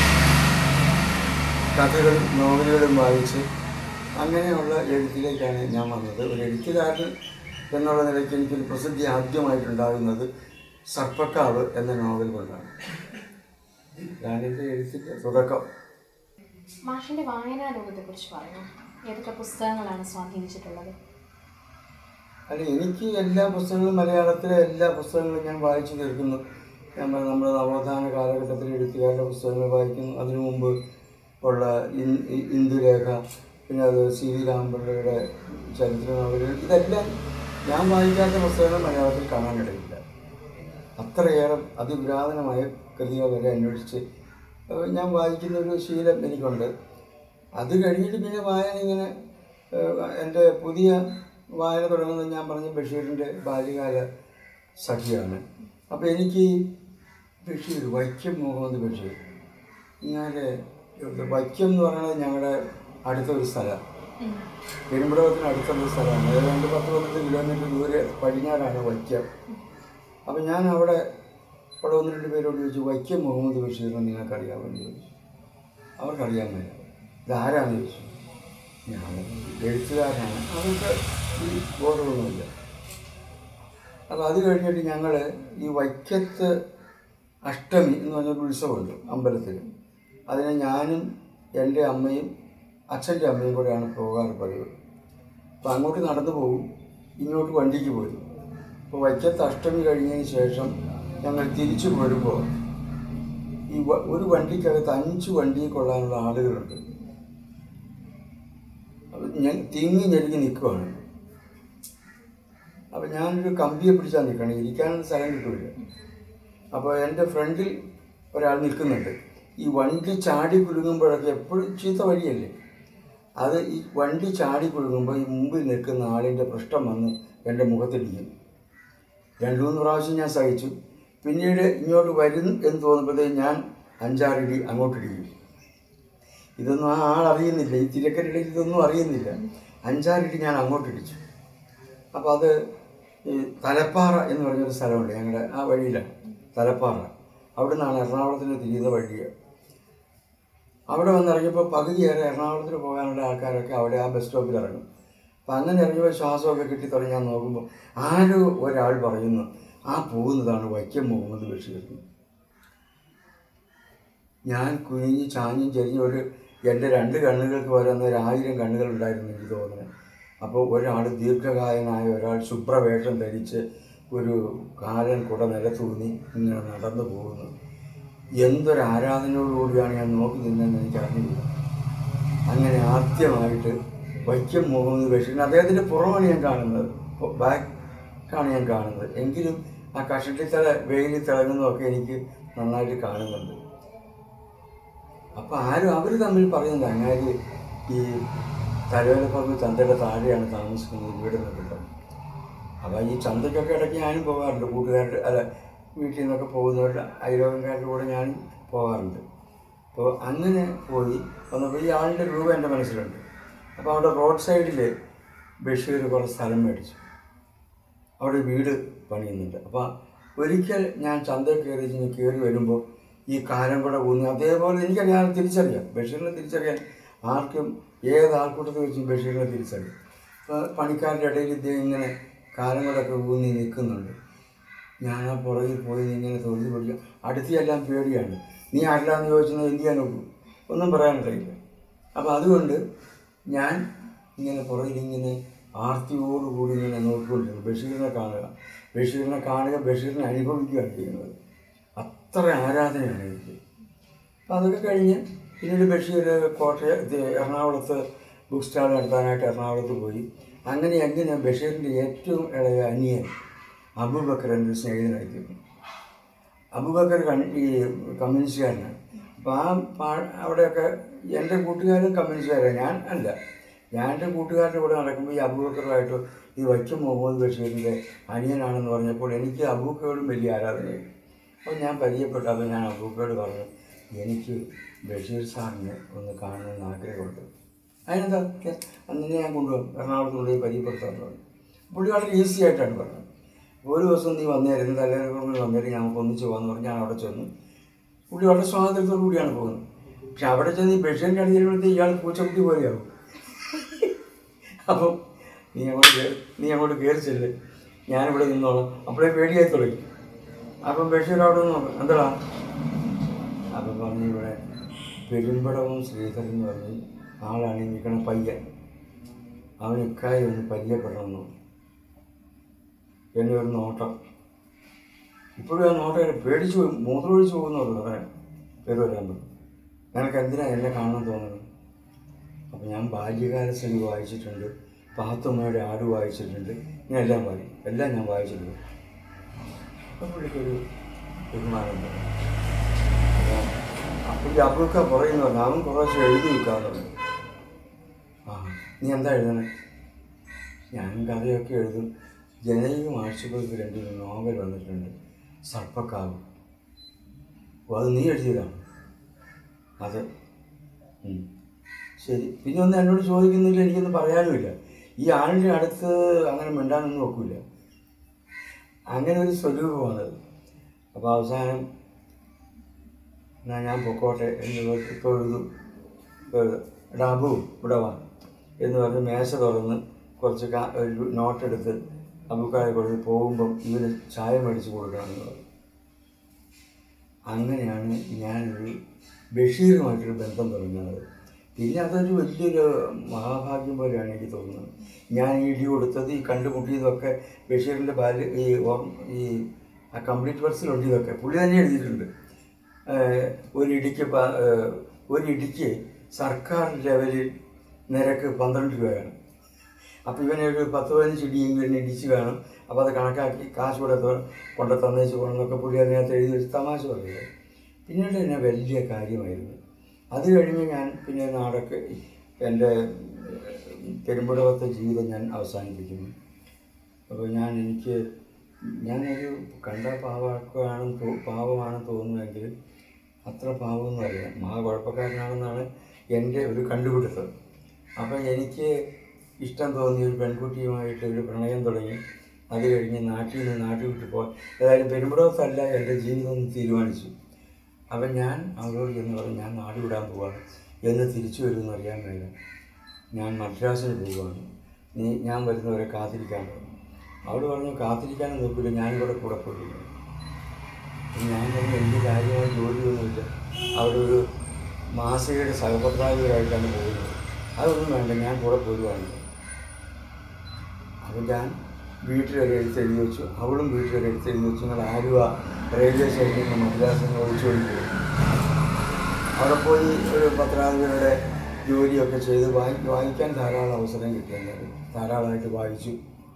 കഥകളും നോവലുകളും വായിച്ച് അങ്ങനെയുള്ള എഴുത്തിലേക്കാണ് ഞാൻ വന്നത് ഒരു എഴുത്തുകാരൻ എന്നുള്ള നിലയ്ക്ക് എനിക്കൊരു പ്രസിദ്ധി ആദ്യമായിട്ടുണ്ടാകുന്നത് സർപ്പക്കാവ് എന്ന നോവൽ കൊണ്ടാണ് ഞാനെൻ്റെ എഴുത്തിൻ്റെ തുടക്കം മാഷിന്റെ വായനാ ലോകത്തെക്കുറിച്ച് പറയണം ഏതൊക്കെ പുസ്തകങ്ങളാണ് സ്വാധീനിച്ചിട്ടുള്ളത് അല്ല എനിക്ക് എല്ലാ പുസ്തകങ്ങളും മലയാളത്തിലെ എല്ലാ പുസ്തകങ്ങളും ഞാൻ വായിച്ചു തീർക്കുന്നു ഞാൻ പറഞ്ഞ നമ്മുടെ നവോത്ഥാന കാലഘട്ടത്തിലെ എഴുത്തുകാരുടെ പുസ്തകങ്ങൾ വായിക്കുന്നു അതിനു മുമ്പ് ഉള്ള ഇൻ- ഇ- ഇന്ദുരേഖ പിന്നെ അത് സി വി രാമപിള്ളയുടെ ചരിത്ര നോവലുകൾ ഇതെല്ലാം ഞാൻ വായിക്കാത്ത പുസ്തകങ്ങൾ മലയാളത്തിൽ കാണാനിടയില്ല അത്രയേറെ അതിപുരാതനമായ കൃതികൾ വരെ അന്വേഷിച്ച് ഏഹ് ഞാൻ വായിക്കുന്ന ഒരു ശീലം എനിക്കുണ്ട് അത് കഴിഞ്ഞിട്ട് പിന്നെ വായന ഇങ്ങനെ ഏഹ് എൻ്റെ പുതിയ വായന തുടങ്ങുന്നത് ഞാൻ പറഞ്ഞ ബഷീറിൻ്റെ ബാല്യകാല സഖിയാണ് അപ്പോൾ എനിക്ക് ഈ ബഷീർ വൈക്കം മുഹമ്മദ് ബഷീർ ഞാൻ വൈക്കം എന്ന് പറയുന്നത് ഞങ്ങളുടെ അടുത്തൊരു സ്ഥലം പെരുമ്പടവത്തിന് അടുത്തുള്ള സ്ഥലമാണ് ഏതാണ്ട് പത്ത് പന്ത്രണ്ട് കിലോമീറ്റർ ദൂരെ പടിഞ്ഞാറാണ് വൈക്കം അപ്പം ഞാൻ അവിടെ അവിടെ ഒന്ന് രണ്ട് പേരോട് ചോദിച്ചു വൈക്കം മുഹമ്മദ് ബഷീറിനെ നിങ്ങൾക്കറിയാമെന്ന് ചോദിച്ചു അവർക്കറിയാൻ മേല ഇതാരാന്ന് ചോദിച്ചു ഞാൻ എഴുത്തുകാരനാണ് അവർക്ക് ഈ ബോധമൊന്നുമില്ല അപ്പോൾ അത് കഴിഞ്ഞിട്ട് ഞങ്ങൾ ഈ വൈക്കത്ത് അഷ്ടമി എന്ന് പറഞ്ഞൊരു ഉത്സവമുണ്ട് അമ്പലത്തിൽ അതിന് ഞാനും എൻ്റെ അമ്മയും അച്ഛൻ്റെ അമ്മയും കൂടെയാണ് പോകാറ് പതിവ് അപ്പോൾ അങ്ങോട്ട് നടന്നു പോകും ഇങ്ങോട്ട് വണ്ടിക്ക് പോരും അപ്പോൾ വൈക്കത്ത് അഷ്ടമി കഴിഞ്ഞതിന് ശേഷം ഞങ്ങൾ തിരിച്ചു പോരുമ്പോൾ ഈ വ- ഒരു വണ്ടിക്കകത്ത് അഞ്ച് വണ്ടിയിൽ കൊള്ളാനുള്ള ആളുകളുണ്ട് അപ്പം ഞാൻ തിങ്ങി ഞെരുങ്ങി നിൽക്കുവാണ് അപ്പം ഞാനൊരു കമ്പിയെ പിടിച്ചാൽ നിൽക്കണം ഇരിക്കാനുള്ള സ്ഥലം കിട്ടില്ല അപ്പോൾ എൻ്റെ ഫ്രണ്ടിൽ ഒരാൾ നിൽക്കുന്നുണ്ട് ഈ വണ്ടി ചാടി കുലുങ്ങുമ്പോഴൊക്കെ എപ്പോഴും ചീത്ത വഴിയല്ലേ അത് ഈ വണ്ടി ചാടി കുലുങ്ങുമ്പോൾ ഈ മുമ്പിൽ നിൽക്കുന്ന ആളിൻ്റെ പൃഷ്ഠം വന്ന് എൻ്റെ മുഖത്തിടിക്കും രണ്ടു മൂന്ന് പ്രാവശ്യം ഞാൻ സഹിച്ചു പിന്നീട് ഇങ്ങോട്ട് വരും എന്ന് തോന്നുമ്പോഴത്തേക്ക് ഞാൻ അഞ്ചാറിടി അങ്ങോട്ടിടിക്കും ഇതൊന്നും ആ ആൾ അറിയുന്നില്ല ഈ തിരക്കരയിടയിൽ ഇതൊന്നും അറിയുന്നില്ല അഞ്ചാറിടി ഞാൻ അങ്ങോട്ടിടിച്ചു അപ്പോൾ അത് ഈ തലപ്പാറ എന്ന് പറഞ്ഞൊരു സ്ഥലമുണ്ട് ഞങ്ങളുടെ ആ വഴിയിലാണ് തലപ്പാറ അവിടെ നിന്നാണ് എറണാകുളത്തിന് തിരിയുന്ന വഴി അവിടെ വന്നിറങ്ങിയപ്പോൾ പകുതിയേറെ എറണാകുളത്തിന് പോകാനുള്ള ആൾക്കാരൊക്കെ അവിടെ ആ ബസ് സ്റ്റോപ്പിൽ ഇറങ്ങും അപ്പം അങ്ങനെ ഇറങ്ങിയപ്പോൾ ശ്വാസമൊക്കെ കിട്ടി തുടങ്ങി ഞാൻ നോക്കുമ്പോൾ ആരോ ഒരാൾ പറയുന്നു ആ പോകുന്നതാണ് വൈക്കം മുഹമ്മദ് ബഷീർ ഞാൻ കുനിഞ്ഞ് ചാഞ്ഞും ചെരിഞ്ഞ് ഒരു എൻ്റെ രണ്ട് കണ്ണുകൾക്ക് വരുന്ന ഒരു ആയിരം കണ്ണുകൾ ഉണ്ടായിരുന്നു എനിക്ക് തോന്നുന്നത് അപ്പോൾ ഒരാൾ ദീർഘകായനായ ഒരാൾ ശുഭ്രവേഷം ധരിച്ച് ഒരു കാലൻ കുട നിലത്തൂന്നി ഇങ്ങനെ നടന്നു പോകുന്നു എന്തൊരു ആരാധനയോടുകൂടിയാണ് ഞാൻ നോക്കി നിന്നതെന്ന് എനിക്ക് അറിഞ്ഞില്ല അങ്ങനെ ആദ്യമായിട്ട് വൈക്കം മുഹമ്മദ് ബഷീറിന് അദ്ദേഹത്തിൻ്റെ പുറമാണ് ഞാൻ കാണുന്നത് ബാക്കാണ് ഞാൻ കാണുന്നത് എങ്കിലും ആ കഷട്ടിത്തല വെയിലിൽ തിളങ്ങുന്നതൊക്കെ എനിക്ക് നന്നായിട്ട് കാണുന്നുണ്ട് അപ്പോൾ ആരും അവർ തമ്മിൽ പറയുന്നത് അങ്ങാരി ഈ തലവേലപ്പറമ്പ് ചന്തയുടെ താഴെയാണ് താമസിക്കുന്നത് വീട് നിന്നിട്ട് അപ്പോൾ ഈ ചന്തയ്ക്കൊക്കെ ഇടയ്ക്ക് ഞാനും പോകാറുണ്ട് കൂട്ടുകാരുടെ അല്ല വീട്ടിൽ നിന്നൊക്കെ പോകുന്നവരുടെ അയലോകക്കാരുടെ കൂടെ ഞാനും പോകാറുണ്ട് അപ്പോൾ അങ്ങനെ പോയി വന്നപ്പോൾ ഈ ആളിൻ്റെ രൂപ എൻ്റെ മനസ്സിലുണ്ട് അപ്പോൾ അവിടെ റോഡ് സൈഡിൽ ബഷീർ കുറച്ച് സ്ഥലം മേടിച്ചു അവിടെ വീട് പണിയുന്നുണ്ട് അപ്പോൾ ഒരിക്കൽ ഞാൻ ചന്തയിൽ കയറി ഇങ്ങനെ കയറി വരുമ്പോൾ ഈ കാലം കൂടെ ഊന്നി അതേപോലെ എനിക്കറിയാൻ തിരിച്ചറിയാം ബഷീറിനെ തിരിച്ചറിയാൻ ആർക്കും ഏത് ആൾക്കൂട്ടത്തിൽ വെച്ചും ബഷീറിനെ തിരിച്ചറിയാം അപ്പോൾ പണിക്കാരുടെ ഇടയിൽ ഇദ്ദേഹം ഇങ്ങനെ കാലം കൂടെയൊക്കെ ഊന്നി നിൽക്കുന്നുണ്ട് ഞാൻ ആ പുറകിൽ പോയി ഇങ്ങനെ തൊഴിൽ പഠിക്കും അടുത്തെല്ലാം പേടിയാണ് നീ ആരില്ലാന്ന് ചോദിച്ചാൽ എന്ത് ചെയ്യാൻ നോക്കും ഒന്നും പറയാനില്ല അപ്പോൾ അതുകൊണ്ട് ഞാൻ ഇങ്ങനെ പുറകിൽ ഇങ്ങനെ ആർത്തിയോടുകൂടി ഇങ്ങനെ നോക്കിക്കൊണ്ടിരുന്നു ബഷീറിനെ കാണുക ബഷീറിനെ കാണുക ബഷീറിനെ അനുഭവിക്കുകയാണ് ചെയ്യുന്നത് അത്ര ആരാധനയാണ് എനിക്ക് അപ്പോൾ അതൊക്കെ കഴിഞ്ഞ് പിന്നീട് ബഷീർ കോട്ടയം ഇത് എറണാകുളത്ത് ബുക്ക് സ്റ്റാൾ നടത്താനായിട്ട് എറണാകുളത്ത് പോയി അങ്ങനെ അങ്ങനെ ബഷീറിൻ്റെ ഏറ്റവും ഇളയ അനിയൻ അബൂബക്കർ എൻ്റെ സ്നേഹിതനായിരുന്നു അബൂബക്കർ കൺ ഈ കമ്മ്യൂണിസ്റ്റുകാരനാണ് അപ്പോൾ ആ പാ- അവിടെയൊക്കെ എൻ്റെ കൂട്ടുകാരും കമ്മ്യൂണിസ്റ്റുകാരാണ് ഞാൻ അല്ല ഞാൻ എൻ്റെ കൂട്ടുകാരുടെ കൂടെ നടക്കുമ്പോൾ ഈ അബൂബക്കറുമായിട്ട് ഈ വൈക്കം മുഹമ്മദ് ബഷീറിൻ്റെ അനിയനാണെന്ന് പറഞ്ഞപ്പോൾ എനിക്ക് അബൂക്കയോടും വലിയ ആരാധനയായി അപ്പോൾ ഞാൻ പരിചയപ്പെട്ടപ്പോൾ ഞാൻ അബൂക്കയോട് പറഞ്ഞു എനിക്ക് ബഷീർ സാറിനെ ഒന്ന് കാണണമെന്ന് ആഗ്രഹമുണ്ട് അതിനെന്താ കേ- അന്ന് ഞാൻ കൊണ്ടുപോകും എറണാകുളത്ത് കൊണ്ടുപോയി പരിചയപ്പെടുത്താൻ പറഞ്ഞു പുള്ളി വളരെ ഈസി ആയിട്ടാണ് പറഞ്ഞത് ഒരു ദിവസം നീ വന്നേരുന്നു തലേന്ന് വന്നേരം ഞങ്ങൾക്ക് ഒന്നിച്ച് പോകാന്ന് പറഞ്ഞ് ഞാൻ അവിടെ ചെന്നു പുള്ളി വളരെ സ്വാതന്ത്ര്യത്തോടു കൂടിയാണ് പോകുന്നത് പക്ഷെ അവിടെ ചെന്ന് ഈ ബഷീറിൻ്റെ അടിയിലത്തെ ഇയാൾ പൂച്ചക്കുട്ടി പോലെയാവും അപ്പം നീ അങ്ങോട്ട് കയറി നീ അങ്ങോട്ട് കയറി ചെല്ല് ഞാനിവിടെ നിന്നോളാം അപ്പോഴേ പേടിയായി തുടങ്ങി അപ്പം ബഷീർ അവിടെ നിന്ന് നോക്കാം എന്താടാ അപ്പം പറഞ്ഞു ഇവിടെ പെരുമ്പടവും ശ്രീധരൻ എന്ന് പറഞ്ഞ് ആളാണ് ഈ നിൽക്കണ പയ്യൻ അവൻ ഇക്കാര്യം ഒന്ന് പരിചയപ്പെടണമെന്നു എന്നെ ഒരു നോട്ടം ഇപ്പോഴും ആ നോട്ടം എന്നെ പേടിച്ച് പോയി മൂത്രമൊഴിച്ച് പോകുന്നുള്ളൂ അവനെ പേര് വരാൻ പറ്റും നിനക്ക് എന്തിനാ എന്നെ കാണാൻ തോന്നുന്നത് അപ്പം ഞാൻ ബാല്യകാലസഖി വായിച്ചിട്ടുണ്ട് പാത്തുമ്മയുടെ ആട് വായിച്ചിട്ടുണ്ട് ഇങ്ങനെ എല്ലാം വായി എല്ലാം ഞാൻ വായിച്ചിട്ടുണ്ട് അപ്പം പുള്ളിക്കൊരു തീരുമാനമുണ്ട് അപ്പോൾ അബുക്ക പറയുന്നു പറഞ്ഞു അവൻ കുറച്ച് എഴുതി വെക്കാറുണ്ട് ആ നീ എന്താ എഴുതണേ ഞാൻ കഥയൊക്കെ എഴുതും ജനൈക ആഴ്ചകൾക്ക് രണ്ടൊരു നോവൽ വന്നിട്ടുണ്ട് സർപ്പക്കാവ് ഓ അത് നീ എഴുതിയതാണ് അത് ഉം. ശരി പിന്നെ ഒന്നും എന്നോട് ചോദിക്കുന്നില്ല എനിക്കൊന്നും പറയാനുമില്ല ഈ ആളിൻ്റെ അടുത്ത് അങ്ങനെ മിണ്ടാനൊന്നും ഒക്കില്ല അങ്ങനെ ഒരു സ്വരൂപമാണത് അപ്പോൾ അവസാനം എന്നാ ഞാൻ പൊക്കോട്ടെ എന്ന് പറഞ്ഞ് തൊഴുതു തൊഴുതു. എടാ അബു ഇവിടെ വാ എന്ന് പറഞ്ഞ് മേശ തുറന്ന് കുറച്ച് കാ- ഒരു നോട്ടെടുത്ത് അബുക്കാരെ കൊടുത്ത് പോകുമ്പം ഇവന് ചായ മേടിച്ച് കൊടുക്കണമെന്ന് പറഞ്ഞു അങ്ങനെയാണ് ഞാനൊരു ബഷീറുമായിട്ടൊരു ബന്ധം തുടങ്ങുന്നത് പിന്നെ അതൊരു വലിയൊരു മഹാഭാഗ്യം പോലെയാണ് എനിക്ക് തോന്നുന്നത് ഞാൻ ഈ ഇടി കൊടുത്തത് ഈ കണ്ടുമുട്ടിയതൊക്കെ ബഷീറിൻ്റെ ബാല്യ ഈ ഓർമ്മ ഈ ആ കംപ്ലീറ്റ് വർസിലുണ്ട് ഇതൊക്കെ പുള്ളി തന്നെ എഴുതിയിട്ടുണ്ട് ഏഹ് ഒരു ഇടിക്ക് പ- ഏഹ് ഒരു ഇടിക്ക് സർക്കാർ ലെവലിൽ നിരക്ക് പന്ത്രണ്ട് രൂപയാണ് അപ്പോൾ ഇവനെ ഒരു പത്ത് പതിനഞ്ച് ഇടിയെങ്കിലും ഇടിച്ച് കാണും അപ്പോൾ അത് കണക്കാക്കി കാശ് കൂടെ ത- കൊണ്ട് തന്നേച്ച് പോകണമെന്നൊക്കെ പുള്ളി അതിനകത്ത് എഴുതി വെച്ച് തമാശ പറയുക പിന്നീട് തന്നെ വലിയ കാര്യമായിരുന്നു അത് കഴിഞ്ഞ് ഞാൻ പിന്നെ നാടൊക്കെ എൻ്റെ പെരുമ്പടവത്തെ ജീവിതം ഞാൻ അവസാനിപ്പിക്കുന്നു അപ്പോൾ ഞാൻ എനിക്ക് ഞാനൊരു കണ്ട പാവമാണെന്ന് തോ പാവമാണെന്ന് തോന്നുമെങ്കിൽ അത്ര പാവമൊന്നും അറിയാം മഹാ കുഴപ്പക്കാരനാണെന്നാണ് എൻ്റെ ഒരു കണ്ടുപിടുത്തം അപ്പം എനിക്ക് ഇഷ്ടം തോന്നിയ ഒരു പെൺകുട്ടിയുമായിട്ട് ഒരു പ്രണയം തുടങ്ങി അത് കഴിഞ്ഞ് നാട്ടിൽ നിന്ന് നാട്ടിൽ വിട്ട് പോകാൻ ഏതായാലും പെരുമ്പടവത്തല്ല എൻ്റെ ജീവിതം എന്ന് തീരുമാനിച്ചു അപ്പം ഞാൻ അവരോട് എന്ന് പറഞ്ഞു ഞാൻ നാട് വിടാൻ പോവാണ് എന്ന് തിരിച്ചു വരുമെന്ന് അറിയാൻ വേണ്ട ഞാൻ മദ്രാസിന് പോവുകയാണ് നീ ഞാൻ വരുന്നവരെ കാത്തിരിക്കാൻ പറഞ്ഞു അവൾ പറഞ്ഞു കാത്തിരിക്കാനും നോക്കില്ല ഞാനിവിടെ കൂടെ പോയില്ല ഞാൻ പറഞ്ഞു എന്ത് കാര്യമായി ജോലിയൊന്നുമില്ല അവിടെ ഒരു മാസികയുടെ സഹപത്രാധിപരായിട്ടാണ് പോകുന്നത് അതൊന്നും വേണ്ട ഞാൻ കൂടെ പോരുവാണ് അപ്പോൾ ഞാൻ വീട്ടിലൊരു എഴുത്തെഴുതി വെച്ചു അവളും വീട്ടിലൊരു എഴുത്തെഴുതി വെച്ചു ഞങ്ങൾ ആലുവ റെയിൽവേ സ്റ്റേഷനിൽ നിന്ന് മദ്രാസിൽ ഒളിച്ചോടി പോയി അവിടെ പോയി ഒരു പത്രാധിപരുടെ ജോലിയൊക്കെ ചെയ്ത് വായി വായിക്കാൻ ധാരാളം അവസരം കിട്ടിയത് ധാരാളമായിട്ട് വായിച്ചു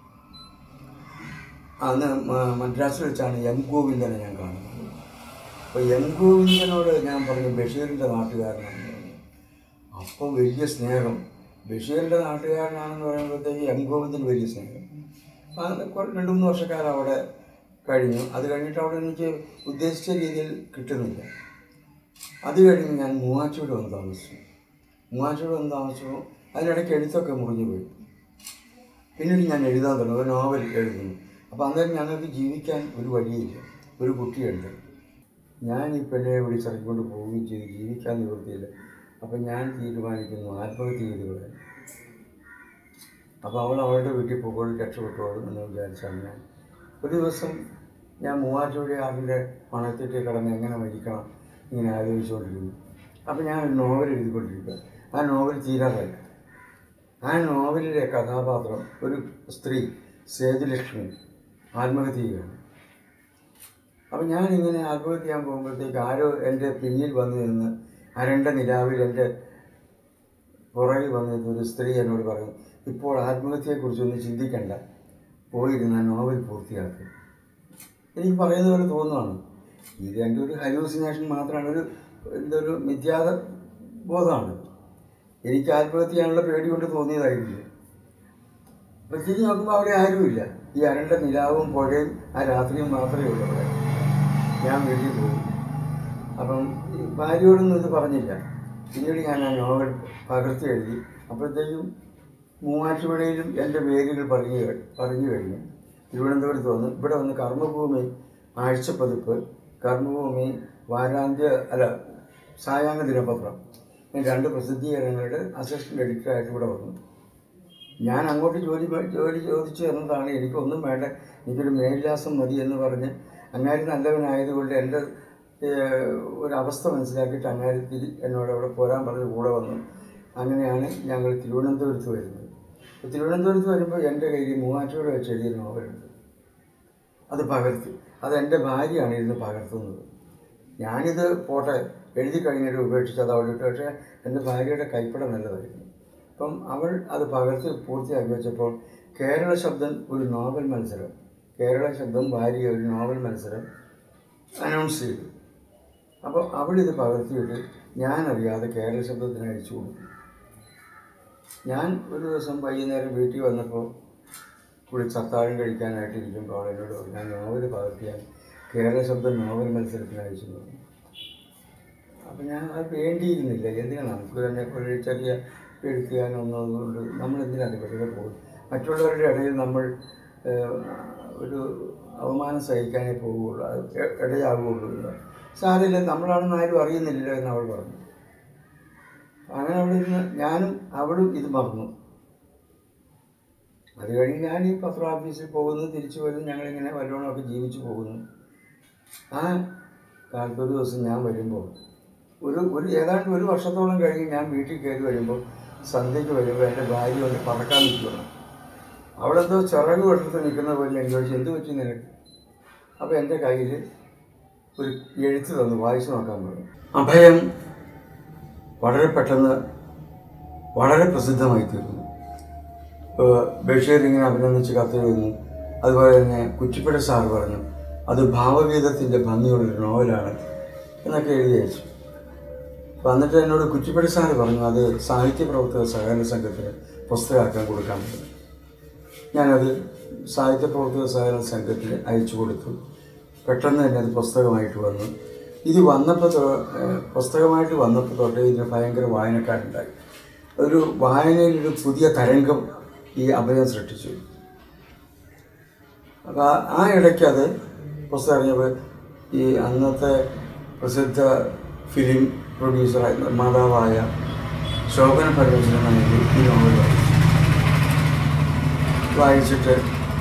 അന്ന് മ- മദ്രാസിൽ വെച്ചാണ് എം ഗോവിന്ദനെ ഞാൻ കാണുന്നത് അപ്പോൾ എം ഗോവിന്ദനോട് ഞാൻ പറഞ്ഞു ബഷീറിൻ്റെ നാട്ടുകാരനാണെന്ന് പറഞ്ഞു അപ്പോൾ വലിയ സ്നേഹം ബഷീറിൻ്റെ നാട്ടുകാരനാണെന്ന് പറയുമ്പോഴത്തേക്ക് എം ഗോവിന്ദന് വലിയ സ്നേഹം ആ കൊ- രണ്ട് മൂന്ന് വർഷക്കാലം അവിടെ കഴിഞ്ഞു അത് കഴിഞ്ഞിട്ട് അവിടെ എനിക്ക് ഉദ്ദേശിച്ച രീതിയിൽ കിട്ടുന്നില്ല അത് കഴിഞ്ഞ് ഞാൻ മൂവാറ്റൂട് വന്ന് താമസിച്ചു മൂവാറ്റൂട് വന്ന് താമസിച്ചപ്പോൾ അതിനിടയ്ക്ക് എഴുത്തൊക്കെ മുറിഞ്ഞു പോയി പിന്നീട് ഞാൻ എഴുതാൻ തുടങ്ങി ഒരു നോവൽ എഴുതുന്നു അപ്പോൾ അന്നേരം ഞങ്ങൾക്ക് ജീവിക്കാൻ ഒരു വഴിയില്ല ഒരു കുട്ടിയുണ്ട് ഞാൻ ഈ പെണ്ണിനെ വിളിച്ചിറക്കിക്കൊണ്ട് പോവുകയും ചെയ്ത് ജീവിക്കാൻ നിവൃത്തിയില്ല അപ്പം ഞാൻ തീരുമാനിക്കുന്നു ആത്മഹത്യ ചെയ്ത് കളയാൻ അപ്പോൾ അവൾ അവളുടെ വീട്ടിൽ പോകുമ്പോൾ രക്ഷപ്പെട്ടോളും എന്ന് വിചാരിച്ചാണ് ഞാൻ ഒരു ദിവസം ഞാൻ മൂവാറ്റുപുഴ ആറിൻ്റെ മണത്തിട്ട് കിടന്ന് എങ്ങനെ മരിക്കണം ഇങ്ങനെ ആലോചിച്ചുകൊണ്ടിരുന്നു അപ്പോൾ ഞാൻ ഒരു നോവൽ എഴുതിക്കൊണ്ടിരിക്കുക ആ നോവൽ തീരാറായി ആ നോവലിലെ കഥാപാത്രം ഒരു സ്ത്രീ സേതുലക്ഷ്മി ആത്മഹത്യ ചെയ്യുകയാണ് അപ്പം ഞാനിങ്ങനെ ആത്മഹത്യ ചെയ്യാൻ പോകുമ്പോഴത്തേക്ക് ആരോ എൻ്റെ പിന്നിൽ വന്നു നിന്ന് അരണ്ട നിലാവിൽ എൻ്റെ പുറകിൽ വന്നിരുന്ന ഒരു സ്ത്രീ എന്നോട് പറഞ്ഞു ഇപ്പോൾ ആത്മഹത്യയെക്കുറിച്ചൊന്നും ചിന്തിക്കണ്ട പോയിരുന്ന നോവൽ പൂർത്തിയാക്കി എനിക്ക് പറയുന്ന പോലെ തോന്നുവാണ് ഇത് എൻ്റെ ഒരു ഹലൂസിനേഷൻ മാത്രമാണ് ഒരു എന്തൊരു മിഥ്യാത ബോധമാണ് എനിക്ക് ആത്മഹത്യ ചെയ്യാനുള്ള പേടി കൊണ്ട് തോന്നിയതായിരിക്കും അപ്പം തിരിഞ്ഞ് നോക്കുമ്പോൾ അവിടെ ആരുമില്ല ഈ അരണ്ട നിലാവും പുഴയും ആ രാത്രിയും മാത്രമേ ഉള്ളൂ അവിടെ ഞാൻ വീട്ടിൽ പോയി അപ്പം ഈ ഭാര്യയോടൊന്നും ഇത് പറഞ്ഞില്ല പിന്നീട് ഞാൻ ആ നോവൽ പകർത്തി എഴുതി അപ്പോഴത്തേക്കും മൂവാറ്റുപുഴയിലും എൻ്റെ പേരുകൾ പറഞ്ഞു കഴി- പറഞ്ഞു കഴിഞ്ഞു തിരുവനന്തപുരത്ത് വന്ന് ഇവിടെ വന്ന് കർമ്മഭൂമി ആഴ്ചപ്പതിപ്പ് കർമ്മഭൂമി വാരാന്ത്യ അല്ല സായാഹ്ന ദിനപത്രം ഈ രണ്ട് പ്രസിദ്ധീകരണങ്ങളുടെ അസിസ്റ്റൻ്റ് എഡിറ്ററായിട്ട് ഇവിടെ വന്നു ഞാൻ അങ്ങോട്ട് ജോലി പ- ജോലി ചോദിച്ചു എന്നതാണ് എനിക്കൊന്നും വേണ്ട എനിക്കൊരു മേൽവിലാസം മതി എന്ന് പറഞ്ഞ് അങ്ങാരി നല്ലവനായതുകൊണ്ട് എൻ്റെ ഏഹ്, ഒരവസ്ഥ മനസ്സിലാക്കിയിട്ട് അങ്ങാരി തിരി എന്നോട് അവിടെ പോരാൻ പറഞ്ഞ് കൂടെ വന്നു അങ്ങനെയാണ് ഞങ്ങൾ തിരുവനന്തപുരത്ത് വരുന്നത് അപ്പോൾ തിരുവനന്തപുരത്ത് വരുമ്പോൾ എൻ്റെ കയ്യിൽ മൂവാറ്റോട് വെച്ച് എഴുതിയ നോവലുണ്ട് അത് പകർത്തി അത് എൻ്റെ ഭാര്യയാണ് ഇരുന്ന് പകർത്തുന്നത് ഞാനിത് പോട്ടെ എഴുതി കഴിഞ്ഞിട്ട് ഉപേക്ഷിച്ച് അത് അവിടെ ഇട്ടു പക്ഷേ എൻ്റെ ഭാര്യയുടെ കൈപ്പട നല്ലതായിരുന്നു അപ്പം അവൾ അത് പകർത്തി പൂർത്തിയാക്കി വെച്ചപ്പോൾ കേരള ശബ്ദം ഒരു നോവൽ മത്സരം കേരള ശബ്ദം ഭാര്യ ഒരു നോവൽ മത്സരം അനൗൺസ് ചെയ്തു അപ്പോൾ അവളിത് പകർത്തിയിട്ട് ഞാനറിയാതെ കേരള ശബ്ദത്തിന് അയച്ചു കൊടുത്തു ഞാൻ ഒരു ദിവസം വൈകുന്നേരം വീട്ടിൽ വന്നപ്പോൾ കുളിച്ച് അത്താഴം കഴിക്കാനായിട്ട് ഇരിക്കുമ്പോൾ അവൾ എന്നോട് പറഞ്ഞു ഞാൻ നോവൽ പകർത്തിയാൽ കേരള ശബ്ദം നോവൽ മത്സരത്തിന് അയച്ചു എന്ന് പറഞ്ഞു അപ്പം ഞാൻ അത് വേണ്ടിയിരുന്നില്ല എന്തിനാണ് നമുക്ക് തന്നെ ഒരു ചെറിയ എഴുത്തുകാരനൊന്നതുകൊണ്ട് നമ്മൾ എന്തിനാണ് വെറുതെ പോകും മറ്റുള്ളവരുടെ ഇടയിൽ നമ്മൾ ഏഹ്, ഒരു അവമാനം സഹിക്കാനേ പോവുകയുള്ളൂ അത് ഇ- ഇടയാവുകയുള്ളൂ എന്ന്. സാരമില്ല നമ്മളാണെന്ന് ആരും അറിയുന്നില്ലല്ലോ എന്ന് അവൾ പറഞ്ഞു അങ്ങനെ അവിടെ ഇരുന്ന് ഞാനും അവളും ഇത് മറന്നു അത് കഴിഞ്ഞ് ഞാൻ ഈ പത്ര ഓഫീസിൽ പോകുന്നു തിരിച്ചു വരുന്നു ഞങ്ങളിങ്ങനെ വല്ലവണ്ണമൊക്കെ ജീവിച്ചു പോകുന്നു ആ കാലത്ത് ഒരു ദിവസം ഞാൻ വരുമ്പോൾ ഒരു ഒരു ഏതാണ്ട് ഒരു വർഷത്തോളം കഴിഞ്ഞ് ഞാൻ വീട്ടിൽ കയറി വരുമ്പോൾ സന്ധ്യയ്ക്ക് വരുമ്പോൾ എൻ്റെ ഭാര്യ ഒന്ന് പറക്കാൻ നിൽക്കണം അവളെന്തോ ചിറക് വെട്ടത്ത് നിൽക്കുന്ന പോലെ ഞാൻ ചോദിച്ചു എന്ത് പറ്റി നിനക്ക് അപ്പോൾ എൻ്റെ കയ്യിൽ ഒരു എഴുത്ത് തന്നു വായിച്ചു നോക്കാൻ പറഞ്ഞു അഭയം വളരെ പെട്ടെന്ന് വളരെ പ്രസിദ്ധമായി തീർന്നു ഇപ്പോൾ ബഷീർ ഇങ്ങനെ അഭിനന്ദിച്ച് കത്തെഴുതുന്നു അതുപോലെ തന്നെ കുറ്റിപ്പുഴ സാർ പറഞ്ഞു അത് ഭാവഗീതത്തിൻ്റെ ഭംഗിയുള്ളൊരു നോവലാണ് എന്നൊക്കെ എഴുതി അയച്ചു അപ്പോൾ എന്നിട്ട് എന്നോട് കുറ്റിപ്പുഴ സാർ പറഞ്ഞു അത് സാഹിത്യ പ്രവർത്തക സഹകരണ സംഘത്തിന് പുസ്തകമാക്കാൻ കൊടുക്കാൻ പറ്റും ഞാനത് സാഹിത്യ പ്രവർത്തക സഹകരണ സംഘത്തിന് അയച്ചു കൊടുത്തു പെട്ടെന്ന് തന്നെ അത് പുസ്തകമായിട്ട് വന്നു ഇത് വന്നപ്പോൾ തൊ- ഏഹ് പുസ്തകമായിട്ട് വന്നപ്പോൾ തൊട്ടേ ഇതിന് ഭയങ്കര വായനക്കാരുണ്ടായി ഒരു വായനയിലൊരു പുതിയ തരംഗം ഈ അഭയം സൃഷ്ടിച്ചു അപ്പോൾ ആ- ആ ഇടയ്ക്ക് അത് പുസ്തകം ഇറങ്ങിയപ്പോൾ ഈ അന്നത്തെ പ്രസിദ്ധ ഫിലിം പ്രൊഡ്യൂസറായ നിർമ്മാതാവായ ശോഭന പരമേശ്വരനാണെങ്കിൽ ഈ നോവൽ വായിച്ചു വായിച്ചിട്ട്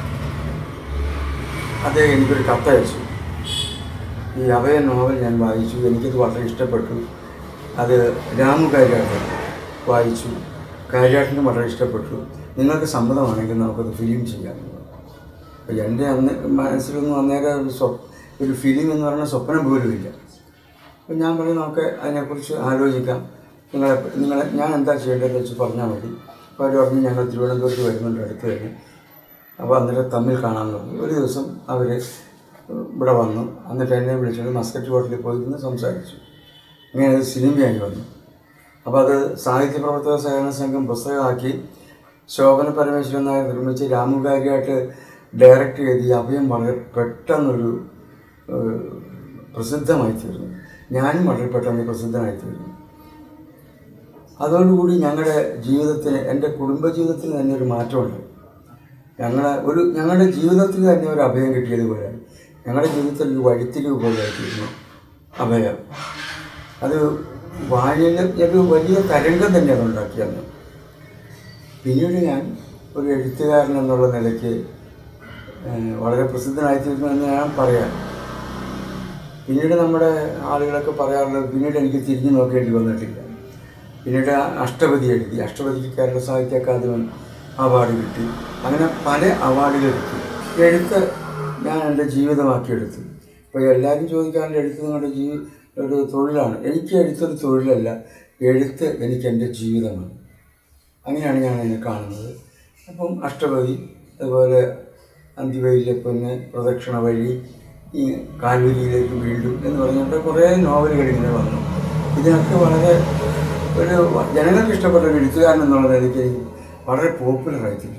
അദ്ദേഹം എനിക്കൊരു കത്തയച്ചു ഈ അഭയ നോവൽ ഞാൻ വായിച്ചു എനിക്കത് വളരെ ഇഷ്ടപ്പെട്ടു അത് രാമു കാര്യാട്ടൻ വായിച്ചു കാര്യാട്ടിന് വളരെ ഇഷ്ടപ്പെട്ടു നിങ്ങൾക്ക് സമ്മതമാണെങ്കിൽ നമുക്കത് ഫിലിം ചെയ്യാം അപ്പോൾ എൻ്റെ അന്ന് മനസ്സിലൊന്നും അന്നേരം ഒരു സ്വ ഒരു ഫിലിം എന്ന് പറയുന്ന സ്വപ്നം പോലുമില്ല അപ്പം ഞാൻ പറഞ്ഞു നമുക്ക് അതിനെക്കുറിച്ച് ആലോചിക്കാം നിങ്ങളെ നിങ്ങളെ ഞാൻ എന്താ ചെയ്യേണ്ടതെന്ന് വെച്ച് പറഞ്ഞാൽ മതി അപ്പോൾ അവർ പറഞ്ഞു ഞങ്ങൾ തിരുവനന്തപുരത്ത് വരുന്നുണ്ട് അടുത്ത് തന്നെ അപ്പോൾ അന്നേരം തമ്മിൽ കാണാമെന്ന് പറഞ്ഞു ഒരു ദിവസം അവർ ഇവിടെ വന്നു എന്നിട്ട് എന്നെ വിളിച്ചിട്ട് മസ്കറ്റ് ഹോട്ടലിൽ പോയി ഇരുന്ന് സംസാരിച്ചു അങ്ങനെ അത് സിനിമയായി വന്നു അപ്പോൾ അത് സാഹിത്യ പ്രവർത്തക സഹകരണ സംഘം പുസ്തകമാക്കി ശോഭന പരമേശ്വരൻ നായർ നിർമ്മിച്ച് രാമുകാരിയായിട്ട് ഡയറക്റ്റ് ചെയ്ത് ഈ അഭയം വളരെ പെട്ടെന്നൊരു ഏഹ്, പ്രസിദ്ധമായി തീർന്നു ഞാനും വളരെ പെട്ടെന്ന് പ്രസിദ്ധമായി തീർന്നു അതോടുകൂടി ഞങ്ങളുടെ ജീവിതത്തിന് എൻ്റെ കുടുംബജീവിതത്തിന് തന്നെ ഒരു മാറ്റമുണ്ട് ഞങ്ങളെ ഒരു ഞങ്ങളുടെ ജീവിതത്തിൽ തന്നെ ഒരു അഭയം കിട്ടിയതുപോലെയാണ് ഞങ്ങളുടെ ജീവിതത്തിൽ ഒരു വഴിത്തിരിവ് പോലെയായിത്തീരുന്നു അഭയം അത് വായന ഒരു വലിയ തരംഗം തന്നെ അതുണ്ടാക്കിയെന്ന് പിന്നീട് ഞാൻ ഒരു എഴുത്തുകാരൻ എന്നുള്ള നിലയ്ക്ക് ഏഹ്, വളരെ പ്രസിദ്ധനായിത്തീരുന്നു എന്ന് ഞാൻ പറയാം പിന്നീട് നമ്മുടെ ആളുകളൊക്കെ പറയാറുള്ളത് പിന്നീട് എനിക്ക് തിരിഞ്ഞു നോക്കേണ്ടി വന്നിട്ടില്ല പിന്നീട് അഷ്ടപതി എഴുതി അഷ്ടപതിക്ക് കേരള സാഹിത്യ അക്കാദമി അവാർഡ് കിട്ടി അങ്ങനെ പല അവാർഡുകൾ കിട്ടി എഴുത്ത് ഞാൻ എൻ്റെ ജീവിതമാക്കിയെടുത്തു ഇപ്പോൾ എല്ലാവരും ചോദിക്കാറുണ്ട് എഴുത്ത് നിങ്ങളുടെ ജീവി ഒരു തൊഴിലാണ് എനിക്ക് എഴുത്തൊരു തൊഴിലല്ല എഴുത്ത് എനിക്ക് എൻ്റെ ജീവിതമാണ് അങ്ങനെയാണ് ഞാൻ അതിനെ കാണുന്നത് അപ്പം അഷ്ടപതി അതുപോലെ അന്തിവയിലെ പൊന്ന് പ്രദക്ഷിണ വഴി ഈ കാൽവരിയിലേക്ക് വീണ്ടും എന്ന് പറഞ്ഞിട്ട് കുറേ നോവലുകൾ ഇങ്ങനെ വന്നു ഇതിനൊക്കെ വളരെ ഒരു ജനങ്ങൾക്ക് ഇഷ്ടപ്പെട്ട ഒരു എഴുത്തുകാരൻ എന്നുള്ള നിലയ്ക്ക് എനിക്ക് വളരെ പോപ്പുലറായിത്തീരുന്നു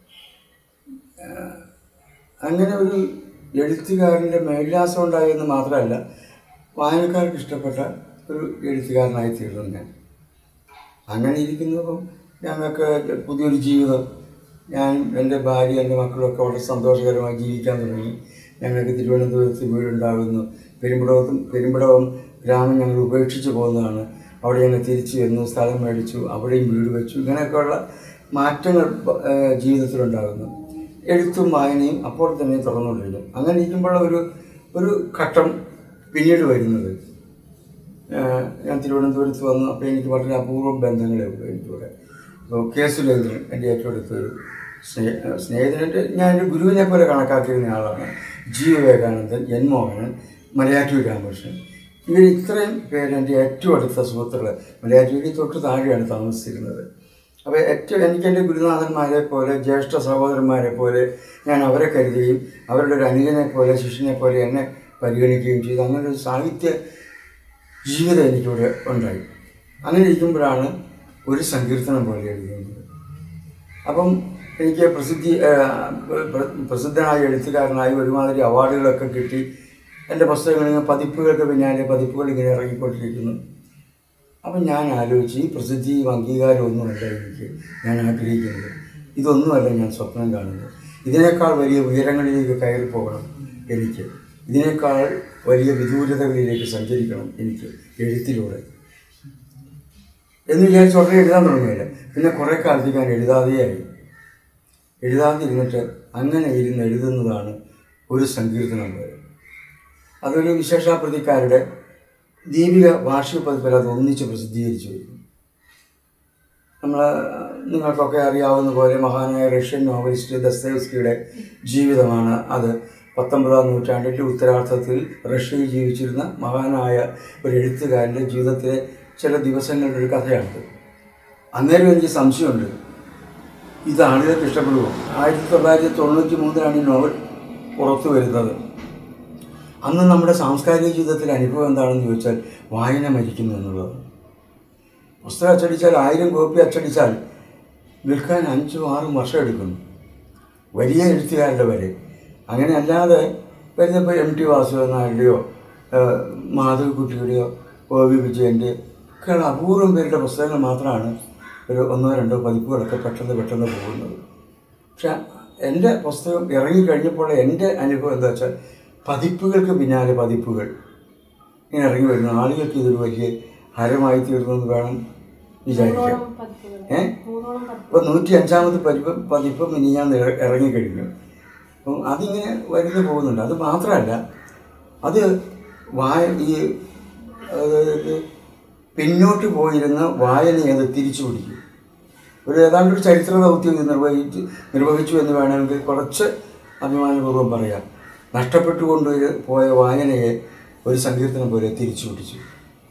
അങ്ങനെ ഒരു എഴുത്തുകാരൻ്റെ മേൽലാസം ഉണ്ടായെന്ന് മാത്രമല്ല വായനക്കാർക്ക് ഇഷ്ടപ്പെട്ട ഒരു എഴുത്തുകാരനായി തീർന്നു ഞാൻ അങ്ങനെ ഇരിക്കുന്നപ്പം ഞങ്ങൾക്ക് പുതിയൊരു ജീവിതം ഞാൻ എൻ്റെ ഭാര്യ എൻ്റെ മക്കളൊക്കെ വളരെ സന്തോഷകരമായി ജീവിക്കാൻ തുടങ്ങി ഞങ്ങൾക്ക് തിരുവനന്തപുരത്ത് വീടുണ്ടാകുന്നു പെരുമ്പടവത്തും പെരുമ്പടവം ഗ്രാമം ഞങ്ങൾ ഉപേക്ഷിച്ച് പോകുന്നതാണ് അവിടെ ഞങ്ങൾ തിരിച്ചു വരുന്നു സ്ഥലം മേടിച്ചു അവിടെയും വീട് വെച്ചു ഇങ്ങനെയൊക്കെയുള്ള മാറ്റങ്ങൾ ഏഹ്, ജീവിതത്തിലുണ്ടാകുന്നു എഴുത്തും വായനയും അപ്പോൾ തന്നെ തുറന്നുകൊണ്ടിരുന്നു അങ്ങനെ ഇരിക്കുമ്പോൾ ഒരു ഒരു ഘട്ടം പിന്നീട് വരുന്നത് ഏഹ് ഞാൻ തിരുവനന്തപുരത്ത് വന്നു അപ്പോൾ എനിക്ക് വളരെ അപൂർവം ബന്ധങ്ങളേ ഉള്ളൂ എനിക്കിവിടെ അപ്പോൾ കെ സുരേന്ദ്രൻ എൻ്റെ ഏറ്റവും അടുത്തൊരു സ്നേഹ സ്നേഹിതൻ്റെ ഞാൻ എൻ്റെ ഗുരുവിനെ പോലെ കണക്കാക്കിയിരുന്ന ആളാണ് ജി വിവേകാനന്ദൻ എൻ മോഹനൻ മലയാറ്റൂർ രാമകൃഷ്ണൻ ഇവർ ഇത്രയും പേര് എൻ്റെ ഏറ്റവും അടുത്ത സുഹൃത്തുക്കൾ മലയാറ്റൂരിൽ തൊട്ട് താഴെയാണ് താമസിച്ചിരുന്നത് അപ്പോൾ ഏറ്റവും എനിക്ക് എൻ്റെ ഗുരുനാഥന്മാരെ പോലെ ജ്യേഷ്ഠ സഹോദരന്മാരെ പോലെ ഞാൻ അവരെ കരുതുകയും അവരുടെ ഒരു അനുജനെ പോലെ ശിഷ്യനെ പോലെ എന്നെ പരിഗണിക്കുകയും ചെയ്തു അങ്ങനെ ഒരു സാഹിത്യ ജീവിതം എനിക്കിവിടെ ഉണ്ടായി അങ്ങനെ ഇരിക്കുമ്പോഴാണ് ഒരു സങ്കീർത്തനം പോലെ എഴുതുന്നത് അപ്പം എനിക്ക് പ്രസിദ്ധി ആ, പ്ര- പ്രസിദ്ധനായ എഴുത്തുകാരനായി ഒരുമാതിരി അവാർഡുകളൊക്കെ കിട്ടി എൻ്റെ പുസ്തകങ്ങൾ ഇങ്ങനെ പതിപ്പുകൾക്ക് പിന്നാലെ പതിപ്പുകൾ ഇങ്ങനെ ഇറങ്ങിക്കൊണ്ടിരിക്കുന്നു അപ്പം ഞാൻ ആലോചിച്ച് ഈ പ്രസിദ്ധിയും അംഗീകാരവും ഒന്നുമല്ല എനിക്ക് ഞാൻ ആഗ്രഹിക്കുന്നത് ഇതൊന്നുമല്ല ഞാൻ സ്വപ്നം കാണുന്നത് ഇതിനേക്കാൾ വലിയ ഉയരങ്ങളിലേക്ക് കയറി പോകണം എനിക്ക് ഇതിനേക്കാൾ വലിയ വിദൂരതകളിലേക്ക് സഞ്ചരിക്കണം എനിക്ക് എഴുത്തിലൂടെ എന്ന് വിചാരിച്ച് ഉടനെ എഴുതാൻ തുടങ്ങിയില്ല പിന്നെ കുറേ കാലത്തേക്ക് ഞാൻ എഴുതാതെയായി എഴുതാതിരുന്നിട്ട് അങ്ങനെ ഇരുന്ന് എഴുതുന്നതാണ് ഒരു സങ്കീർത്തനം പോലെ അതൊരു വിശേഷാപ്രതിക്കാരുടെ ദീപിക വാർഷിക പതിപ്പിൽ അത് ഒന്നിച്ച് പ്രസിദ്ധീകരിച്ചു വരുന്നു നമ്മൾ നിങ്ങൾക്കൊക്കെ അറിയാവുന്ന പോലെ മഹാനായ റഷ്യൻ നോവലിസ്റ്റ് ദസ്തേവ്സ്കിയുടെ ജീവിതമാണ് അത് പത്തൊമ്പതാം നൂറ്റാണ്ടിൻ്റെ ഉത്തരാർത്ഥത്തിൽ റഷ്യയിൽ ജീവിച്ചിരുന്ന മഹാനായ ഒരു എഴുത്തുകാരൻ്റെ ജീവിതത്തിലെ ചില ദിവസങ്ങളുടെ ഒരു കഥയാണിത് അന്നേരം എനിക്ക് സംശയമുണ്ട് ഇത് ആളുകൾക്ക് ഇഷ്ടപ്പെടുമോ ആയിരത്തി തൊള്ളായിരത്തി തൊണ്ണൂറ്റി മൂന്നിലാണ് ഈ നോവൽ പുറത്തു വരുന്നത് അന്ന് നമ്മുടെ സാംസ്കാരിക ജീവിതത്തിലെ അനുഭവം എന്താണെന്ന് ചോദിച്ചാൽ വായന മരിക്കുന്നു എന്നുള്ളത് പുസ്തകം അച്ചടിച്ചാൽ ആയിരം കോപ്പി അച്ചടിച്ചാൽ വിൽക്കാൻ അഞ്ചും ആറും വർഷം എടുക്കുന്നു വലിയ എഴുത്തുകാരുടെ വരെ അങ്ങനെ അല്ലാതെ വരുന്നപ്പോൾ എം ടി വാസുദേവൻ നായരുടെയോ ഏഹ്, മാധവിക്കുട്ടിയുടെയോ ഒ വി വിജയൻ്റെ ഒക്കെയുള്ള അപൂർവം പേരുടെ പുസ്തകങ്ങൾ മാത്രമാണ് ഒരു ഒന്നോ രണ്ടോ പതിപ്പുകളൊക്കെ പെട്ടെന്ന് പെട്ടെന്ന് പോകുന്നത് പക്ഷെ എൻ്റെ പുസ്തകം ഇറങ്ങിക്കഴിഞ്ഞപ്പോൾ എൻ്റെ അനുഭവം എന്താ വെച്ചാൽ പതിപ്പുകൾക്ക് പിന്നാലെ പതിപ്പുകൾ ഇങ്ങനെ ഇറങ്ങി വരുന്നു ആളുകൾക്ക് ഇതൊരു വലിയ ഹരമായി തീർന്നെന്ന് വേണം വിചാരിക്കാം ഏ ഇപ്പം നൂറ്റി അഞ്ചാമത് പതിപ്പ് പതിപ്പ് ഇനി ഞാൻ ഇറങ്ങിക്കഴിഞ്ഞു അപ്പം അതിങ്ങനെ വരുന്നു പോകുന്നുണ്ട് അത് മാത്രമല്ല അത് വായ ഈ അതായത് പിന്നോട്ട് പോയിരുന്ന വായനയെ അത് തിരിച്ചു പിടിക്കും ഒരു ഏതാണ്ട് ഒരു ചരിത്ര ദൗത്യം ഇത് നിർവഹിച്ച് നിർവഹിച്ചു എന്ന് വേണമെങ്കിൽ കുറച്ച് അഭിമാനപൂർവ്വം പറയാം നഷ്ടപ്പെട്ടുകൊണ്ട് പോയ വായനയെ ഒരു സങ്കീർത്തനം പോലെ തിരിച്ചു പിടിച്ചു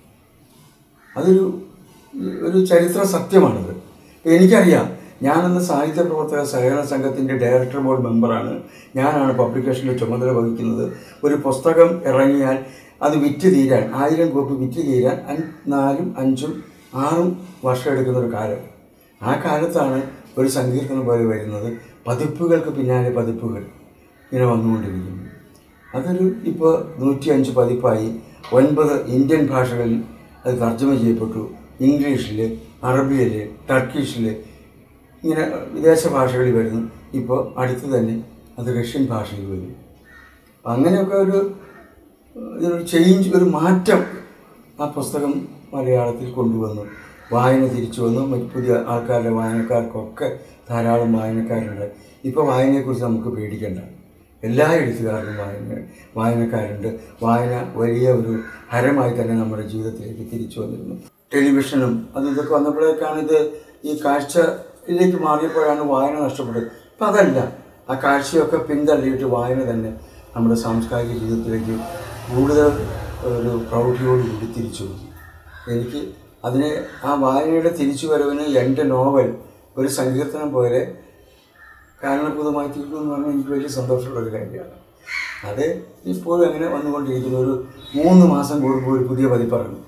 അതൊരു ഒരു ചരിത്ര സത്യമാണത് എനിക്കറിയാം ഞാനെന്ന സാഹിത്യ പ്രവർത്തക സഹകരണ സംഘത്തിൻ്റെ ഡയറക്ടർ ബോർഡ് മെമ്പറാണ് ഞാനാണ് പബ്ലിക്കേഷൻ്റെ ചുമതല വഹിക്കുന്നത് ഒരു പുസ്തകം ഇറങ്ങിയാൽ അത് വിറ്റ് തീരാൻ ആയിരം കോപ്പി വിറ്റ് തീരാൻ അഞ്ച് നാലും അഞ്ചും ആറും വർഷം എടുക്കുന്ന ഒരു കാലം ആ കാലത്താണ് ഒരു സങ്കീർത്തനം പോലെ വരുന്നത് പതിപ്പുകൾക്ക് പിന്നാലെ പതിപ്പുകൾ ഇങ്ങനെ വന്നുകൊണ്ടിരിക്കുന്നു അതൊരു ഇപ്പോൾ നൂറ്റി അഞ്ച് പതിപ്പായി ഒൻപത് ഇന്ത്യൻ ഭാഷകളിൽ അത് തർജ്ജമ ചെയ്യപ്പെട്ടു ഇംഗ്ലീഷിൽ അറബിയിൽ ടർക്കിഷിൽ ഇങ്ങനെ വിദേശ ഭാഷകളിൽ വരുന്നു ഇപ്പോൾ അടുത്ത് തന്നെ അത് റഷ്യൻ ഭാഷയിൽ വരും അപ്പം അങ്ങനെയൊക്കെ ഒരു ഒരു ചേഞ്ച് ഒരു മാറ്റം ആ പുസ്തകം മലയാളത്തിൽ കൊണ്ടുവന്നു വായന തിരിച്ചു വന്നു മറ്റ് പുതിയ ആൾക്കാരുടെ വായനക്കാർക്കൊക്കെ ധാരാളം വായനക്കാരുണ്ട് ഇപ്പോൾ വായനയെക്കുറിച്ച് നമുക്ക് പേടിക്കണ്ട എല്ലാ എഴുത്തുകാർക്കും വായന വായനക്കാരുണ്ട് വായന വലിയ ഒരു ഹരമായി തന്നെ നമ്മുടെ ജീവിതത്തിലേക്ക് തിരിച്ചു വന്നിരുന്നു ടെലിവിഷനും അത് ഇതൊക്കെ വന്നപ്പോഴേക്കാണ് ഇത് ഈ കാഴ്ചയിലേക്ക് മാറിയപ്പോഴാണ് വായന നഷ്ടപ്പെട്ടത് ഇപ്പം അതല്ല ആ കാഴ്ചയൊക്കെ പിന്തള്ളിയിട്ട് വായന തന്നെ നമ്മുടെ സാംസ്കാരിക ജീവിതത്തിലേക്ക് കൂടുതൽ ഒരു പ്രൗഢിയോടുകൂടി തിരിച്ചു വന്നു എനിക്ക് അതിനെ ആ വായനയുടെ തിരിച്ചുവരവിന് എൻ്റെ നോവൽ ഒരു സങ്കീർത്തനം പോലെ കാരണഭൂതമായി തീർന്നു എന്ന് പറഞ്ഞാൽ എനിക്ക് വലിയ സന്തോഷമുള്ള ഒരു കാര്യമാണ് അത് ഇപ്പോഴും അങ്ങനെ വന്നുകൊണ്ടിരിക്കുന്നു ഒരു മൂന്ന് മാസം കൂടുമ്പോൾ ഒരു പുതിയ പതിപ്പിറങ്ങും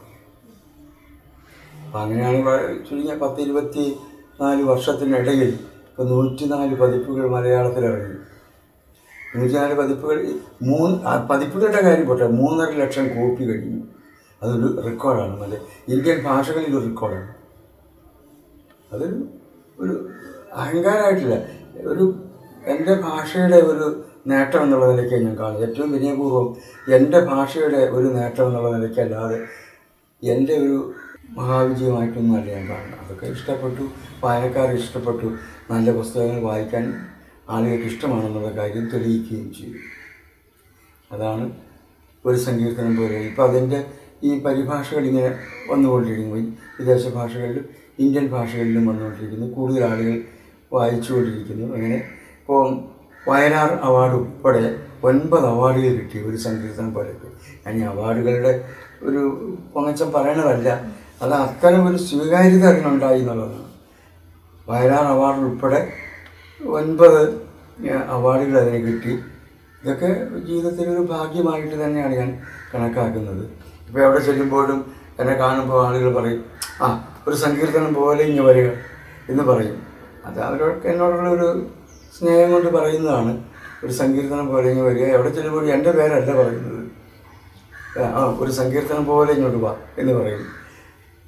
അപ്പം അങ്ങനെയാണ് വ- ചുരുങ്ങിയ പത്ത് ഇരുപത്തി നാല് വർഷത്തിനിടയിൽ ഇപ്പോൾ നൂറ്റിനാല് പതിപ്പുകൾ മലയാളത്തിൽ ഇറങ്ങി നൂറ്റിനാല് പതിപ്പുകൾ മൂന്ന് ആ പതിപ്പുകളുടെ കാര്യം പോട്ടെ മൂന്നര ലക്ഷം കോപ്പി കഴിഞ്ഞു അതൊരു റെക്കോർഡാണ് മല ഇന്ത്യൻ ഭാഷകളിൽ ഒരു റെക്കോർഡാണ് അതൊരു ഒരു അഹങ്കാരമായിട്ടില്ല ഒരു എൻ്റെ ഭാഷയുടെ ഒരു നേട്ടം എന്നുള്ള നിലയ്ക്ക് ഞാൻ കാണുന്നത് ഏറ്റവും വിനയപൂർവ്വം എൻ്റെ ഭാഷയുടെ ഒരു നേട്ടം എന്നുള്ള നിലയ്ക്കല്ലാതെ എൻ്റെ ഒരു മഹാവിജയമായിട്ടൊന്നും അല്ല ഞാൻ കാണുന്നത് അതൊക്കെ ഇഷ്ടപ്പെട്ടു വായനക്കാർ ഇഷ്ടപ്പെട്ടു നല്ല പുസ്തകങ്ങൾ വായിക്കാൻ ആളുകൾക്ക് ഇഷ്ടമാണെന്നുള്ള കാര്യം തെളിയിക്കുകയും ചെയ്തു അതാണ് ഒരു സങ്കീർത്തനം പോലെ ഇപ്പം അതിൻ്റെ ഈ പരിഭാഷകൾ ഇങ്ങനെ വന്നുകൊണ്ടിരിക്കുന്നു ഈ വിദേശ ഭാഷകളിലും ഇന്ത്യൻ ഭാഷകളിലും വന്നുകൊണ്ടിരിക്കുന്നു കൂടുതൽ ആളുകൾ വായിച്ചുകൊണ്ടിരിക്കുന്നു അങ്ങനെ ഇപ്പോൾ വയലാർ അവാർഡ് ഉൾപ്പെടെ ഒൻപത് അവാർഡുകൾ കിട്ടി ഒരു സങ്കീർത്തനം പോലെയൊക്കെ ഞാൻ ഈ അവാർഡുകളുടെ ഒരു പൊങ്ങച്ചം പറയണതല്ല അത് അത്തരം ഒരു സ്വീകാര്യത അതിനുണ്ടായി എന്നുള്ളതാണ് വയലാർ അവാർഡ് ഉൾപ്പെടെ ഒൻപത് ഏഹ്, അവാർഡുകൾ അതിന് കിട്ടി ഇതൊക്കെ ജീവിതത്തിലൊരു ഭാഗ്യമായിട്ട് തന്നെയാണ് ഞാൻ കണക്കാക്കുന്നത് ഇപ്പോൾ എവിടെ ചെല്ലുമ്പോഴും എന്നെ കാണുമ്പോൾ ആളുകൾ പറയും ആ ഒരു സങ്കീർത്തനം പോലെ ഇങ്ങ് വരിക എന്ന് പറയും അത് അവരോട് എന്നോടുള്ള ഒരു സ്നേഹം കൊണ്ട് പറയുന്നതാണ് ഒരു സങ്കീർത്തനം പോലെ ഇങ്ങ് വരിക എവിടെ ചെല്ലുമ്പോഴും എൻ്റെ പേരല്ല പറയുന്നത് ആ ഒരു സങ്കീർത്തനം പോലെ ഇങ്ങോട്ട് വാ എന്ന് പറയും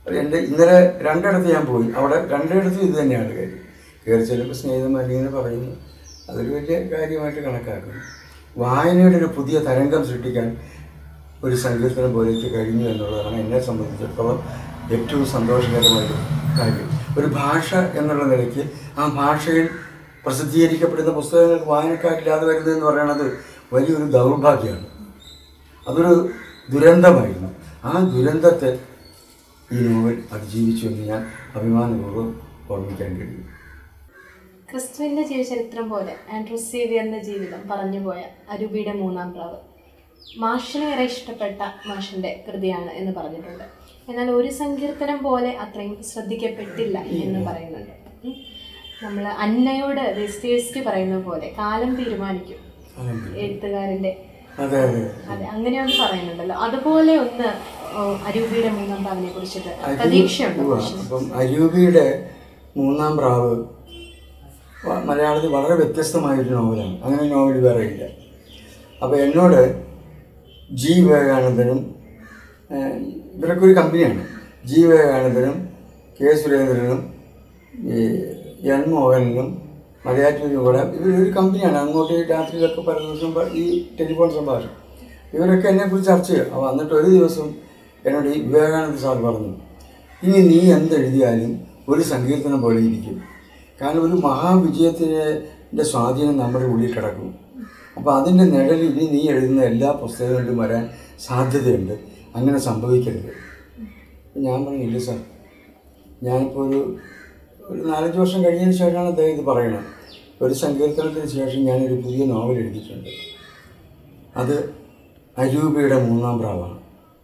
എൻ്റെ ഇന്നലെ രണ്ടിടത്ത് ഞാൻ പോയി അവിടെ രണ്ടിടത്തും ഇത് തന്നെയാണ് കാര്യം കയറി ചെല്ലുമ്പോൾ സ്നേഹിതം അല്ലെങ്കിൽ പറയുന്നു അതൊരു വലിയ കാര്യമായിട്ട് കണക്കാക്കുന്നു വായനയുടെ ഒരു പുതിയ തരംഗം സൃഷ്ടിക്കാൻ ഒരു സങ്കീർത്തനം പോലേക്ക് കഴിഞ്ഞു എന്നുള്ളതാണ് എന്നെ സംബന്ധിച്ചിടത്തോളം ഏറ്റവും സന്തോഷകരമായ ഒരു കാര്യം ഒരു ഭാഷ എന്നുള്ള നിലയ്ക്ക് ആ ഭാഷയിൽ പ്രസിദ്ധീകരിക്കപ്പെടുന്ന പുസ്തകങ്ങൾ വായനക്കാരില്ലാതെ വരുന്നതെന്ന് പറയുന്നത് വലിയൊരു ദൗർഭാഗ്യമാണ് അതൊരു ദുരന്തമായിരുന്നു ആ ദുരന്തത്തെ ഈ നോവൽ അതിജീവിച്ചു എന്ന് ഞാൻ അഭിമാനപൂർവ്വം ഓർമ്മിക്കാൻ കഴിയും ക്രിസ്തുവിൻ്റെ ജീവചരിത്രം പോലെ ആൻഡ്രൂസ് സേവിയറിൻ്റെ ജീവിതം പറഞ്ഞുപോയ അരൂപിയുടെ മൂന്നാം പ്രാവ് മാഷിനെ ഏറെ ഇഷ്ടപ്പെട്ട മാഷിൻ്റെ കൃതിയാണ് എന്ന് പറഞ്ഞിട്ടുണ്ട് എന്നാൽ ഒരു സങ്കീർത്തനം പോലെ അത്രയും ശ്രദ്ധിക്കപ്പെട്ടില്ല എന്ന് പറയുന്നുണ്ട് നമ്മൾ അന്നയോട് ദസ്തേവ്സ്കി പറയുന്ന പോലെ കാലം തീരുമാനിക്കും എഴുത്തുകാരൻ്റെ അതെ അതെ അതെ അങ്ങനെ ഒന്ന് പറയുന്നുണ്ടല്ലോ അതുപോലെ ഒന്ന് ഓ, അരൂപിയുടെ മൂന്നാം പ്രാവിനെ കുറിച്ചിട്ട് പ്രതീക്ഷയുണ്ടോ ഉവ്വ. അപ്പം അരൂപിയുടെ മൂന്നാം പ്രാവ് വ- മലയാളത്തിൽ വളരെ വ്യത്യസ്തമായൊരു നോവലാണ് അങ്ങനെ നോവൽ വേറെ ഇല്ല അപ്പോൾ എന്നോട് ജി വിവേകാനന്ദനും ഏഹ്, ഇവരൊക്കെ ഒരു കമ്പനിയാണ് ജി വിവേകാനന്ദനും കെ സുരേന്ദ്രനും ഈ എൻ മോഹനനും മലയാറ്റൂരും കൂടെ ഇവരൊരു കമ്പനിയാണ് അങ്ങോട്ട് ഈ രാത്രിയിലൊക്കെ പല ദിവസം പ- ഈ ടെലിഫോൺ സംഭാഷണം ഇവരൊക്കെ എന്നെക്കുറിച്ച് ചർച്ച ചെയ്യും അപ്പോൾ എന്നിട്ട് ഒരു ദിവസം എന്നോട് ഈ വിവേകാനന്ദ സാർ പറഞ്ഞു ഇനി നീ എന്തെഴുതിയാലും ഒരു സങ്കീർത്തനം പോലെ ഇരിക്കും കാരണം ഒരു മഹാവിജയത്തിൻ്റെ സ്വാധീനം നമ്മുടെ ഉള്ളിൽ കിടക്കും അപ്പോൾ അതിൻ്റെ നിഴലിൽ ഇനി നീ എഴുതുന്ന എല്ലാ പുസ്തകങ്ങളിലും വരാൻ സാധ്യതയുണ്ട് അങ്ങനെ സംഭവിക്കരുത് അപ്പോൾ ഞാൻ പറഞ്ഞു ഇല്ല സാർ ഞാനിപ്പോൾ ഒരു ഒരു നാലഞ്ച് വർഷം കഴിഞ്ഞതിന് ശേഷമാണ് അദ്ദേഹം ഇത് പറയണത് ഒരു സങ്കീർത്തനത്തിന് ശേഷം ഞാനൊരു പുതിയ നോവൽ എഴുതിയിട്ടുണ്ട് അത് അരൂപയുടെ മൂന്നാം പ്രാവാണ്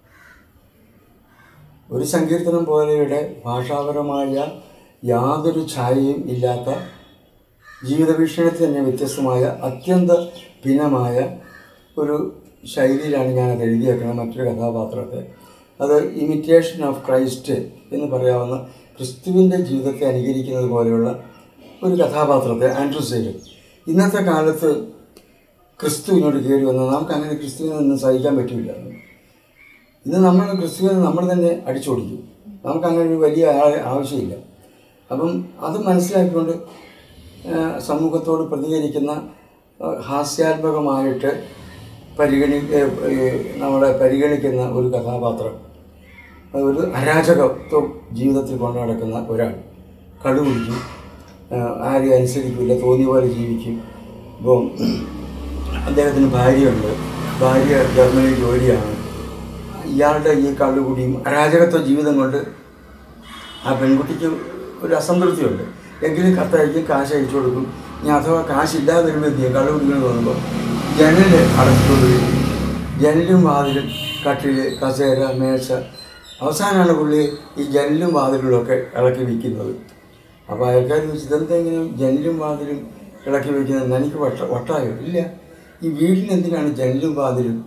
ഒരു സങ്കീർത്തനം പോലെയുടെ ഭാഷാപരമായ യാതൊരു ഛായയും ഇല്ലാത്ത ജീവിത വീക്ഷണത്തിൽ തന്നെ വ്യത്യസ്തമായ അത്യന്ത ഭിന്നമായ ഒരു ശൈലിയിലാണ് ഞാൻ അത് എഴുതിയേക്കുന്നത് മറ്റൊരു കഥാപാത്രത്തെ അത് ഇമിറ്റേഷൻ ഓഫ് ക്രൈസ്റ്റ് എന്ന് പറയാവുന്ന ക്രിസ്തുവിൻ്റെ ജീവിതത്തെ അനുകരിക്കുന്നത് പോലെയുള്ള ഒരു കഥാപാത്രത്തെ ആൻഡ്രൂ സൈഡ് ഇന്നത്തെ കാലത്ത് ക്രിസ്തുവിനോട് കയറി വന്നാൽ നമുക്ക് അങ്ങനെ ക്രിസ്തുവിനെ ഒന്നും സഹിക്കാൻ പറ്റില്ല ഇന്ന് നമ്മൾ ക്രിസ്തുവിനെ നമ്മൾ തന്നെ അടിച്ചോടിക്കും നമുക്ക് അങ്ങനെ ഒരു വലിയ ആളെ ആവശ്യമില്ല അപ്പം അത് മനസ്സിലാക്കിക്കൊണ്ട് ആ, സമൂഹത്തോട് പ്രതികരിക്കുന്ന ആ, ഹാസ്യാത്മകമായിട്ട് പരിഗണി ഏ, ഏ, നമ്മളെ പരിഗണിക്കുന്ന ഒരു കഥാപാത്രം അത് ഒരു അരാജകത്വം ജീവിതത്തിൽ കൊണ്ടു നടക്കുന്ന ഒരാൾ കള്ളു കുടിക്കും ആ, ആരെയും അനുസരിക്കില്ല തോന്നിയ പോലെ ജീവിക്കും ഇപ്പം അദ്ദേഹത്തിന് ഭാര്യയുണ്ട് ഭാര്യ ജർമ്മനിയിൽ ജോലിയാണ് ഇയാളുടെ ഈ കള്ളുകുടിയും അരാജകത്വ ജീവിതം കൊണ്ട് ആ പെൺകുട്ടിക്ക് ഒരു അസംതൃപ്തിയുണ്ട് എങ്കിലും കത്തയക്കും കാശ് അയച്ചു കൊടുക്കും ഇനി അഥവാ കാശില്ലാതെ വരുമ്പോൾ എന്ത് ചെയ്യും കള്ളു കുടിക്കണം തോന്നുമ്പോൾ ജനല് അടച്ചിട്ടുണ്ട് വരും ജനലും വാതിലും കട്ടില് കസേര മേശ അവസാനമാണ് പുള്ളി ഈ ജനലും വാതിലുകളൊക്കെ ഇളക്കി വിൽക്കുന്നത് അപ്പോൾ അയൽക്കാർ ചോദിച്ചു ഇതെന്തെങ്കിലും ജനലും വാതിലും ഇളക്കി വയ്ക്കുന്നത് എനിക്ക് വട്ട വട്ടായോ ഇല്ല ഈ വീടിന് എന്തിനാണ് ജനലും വാതിലും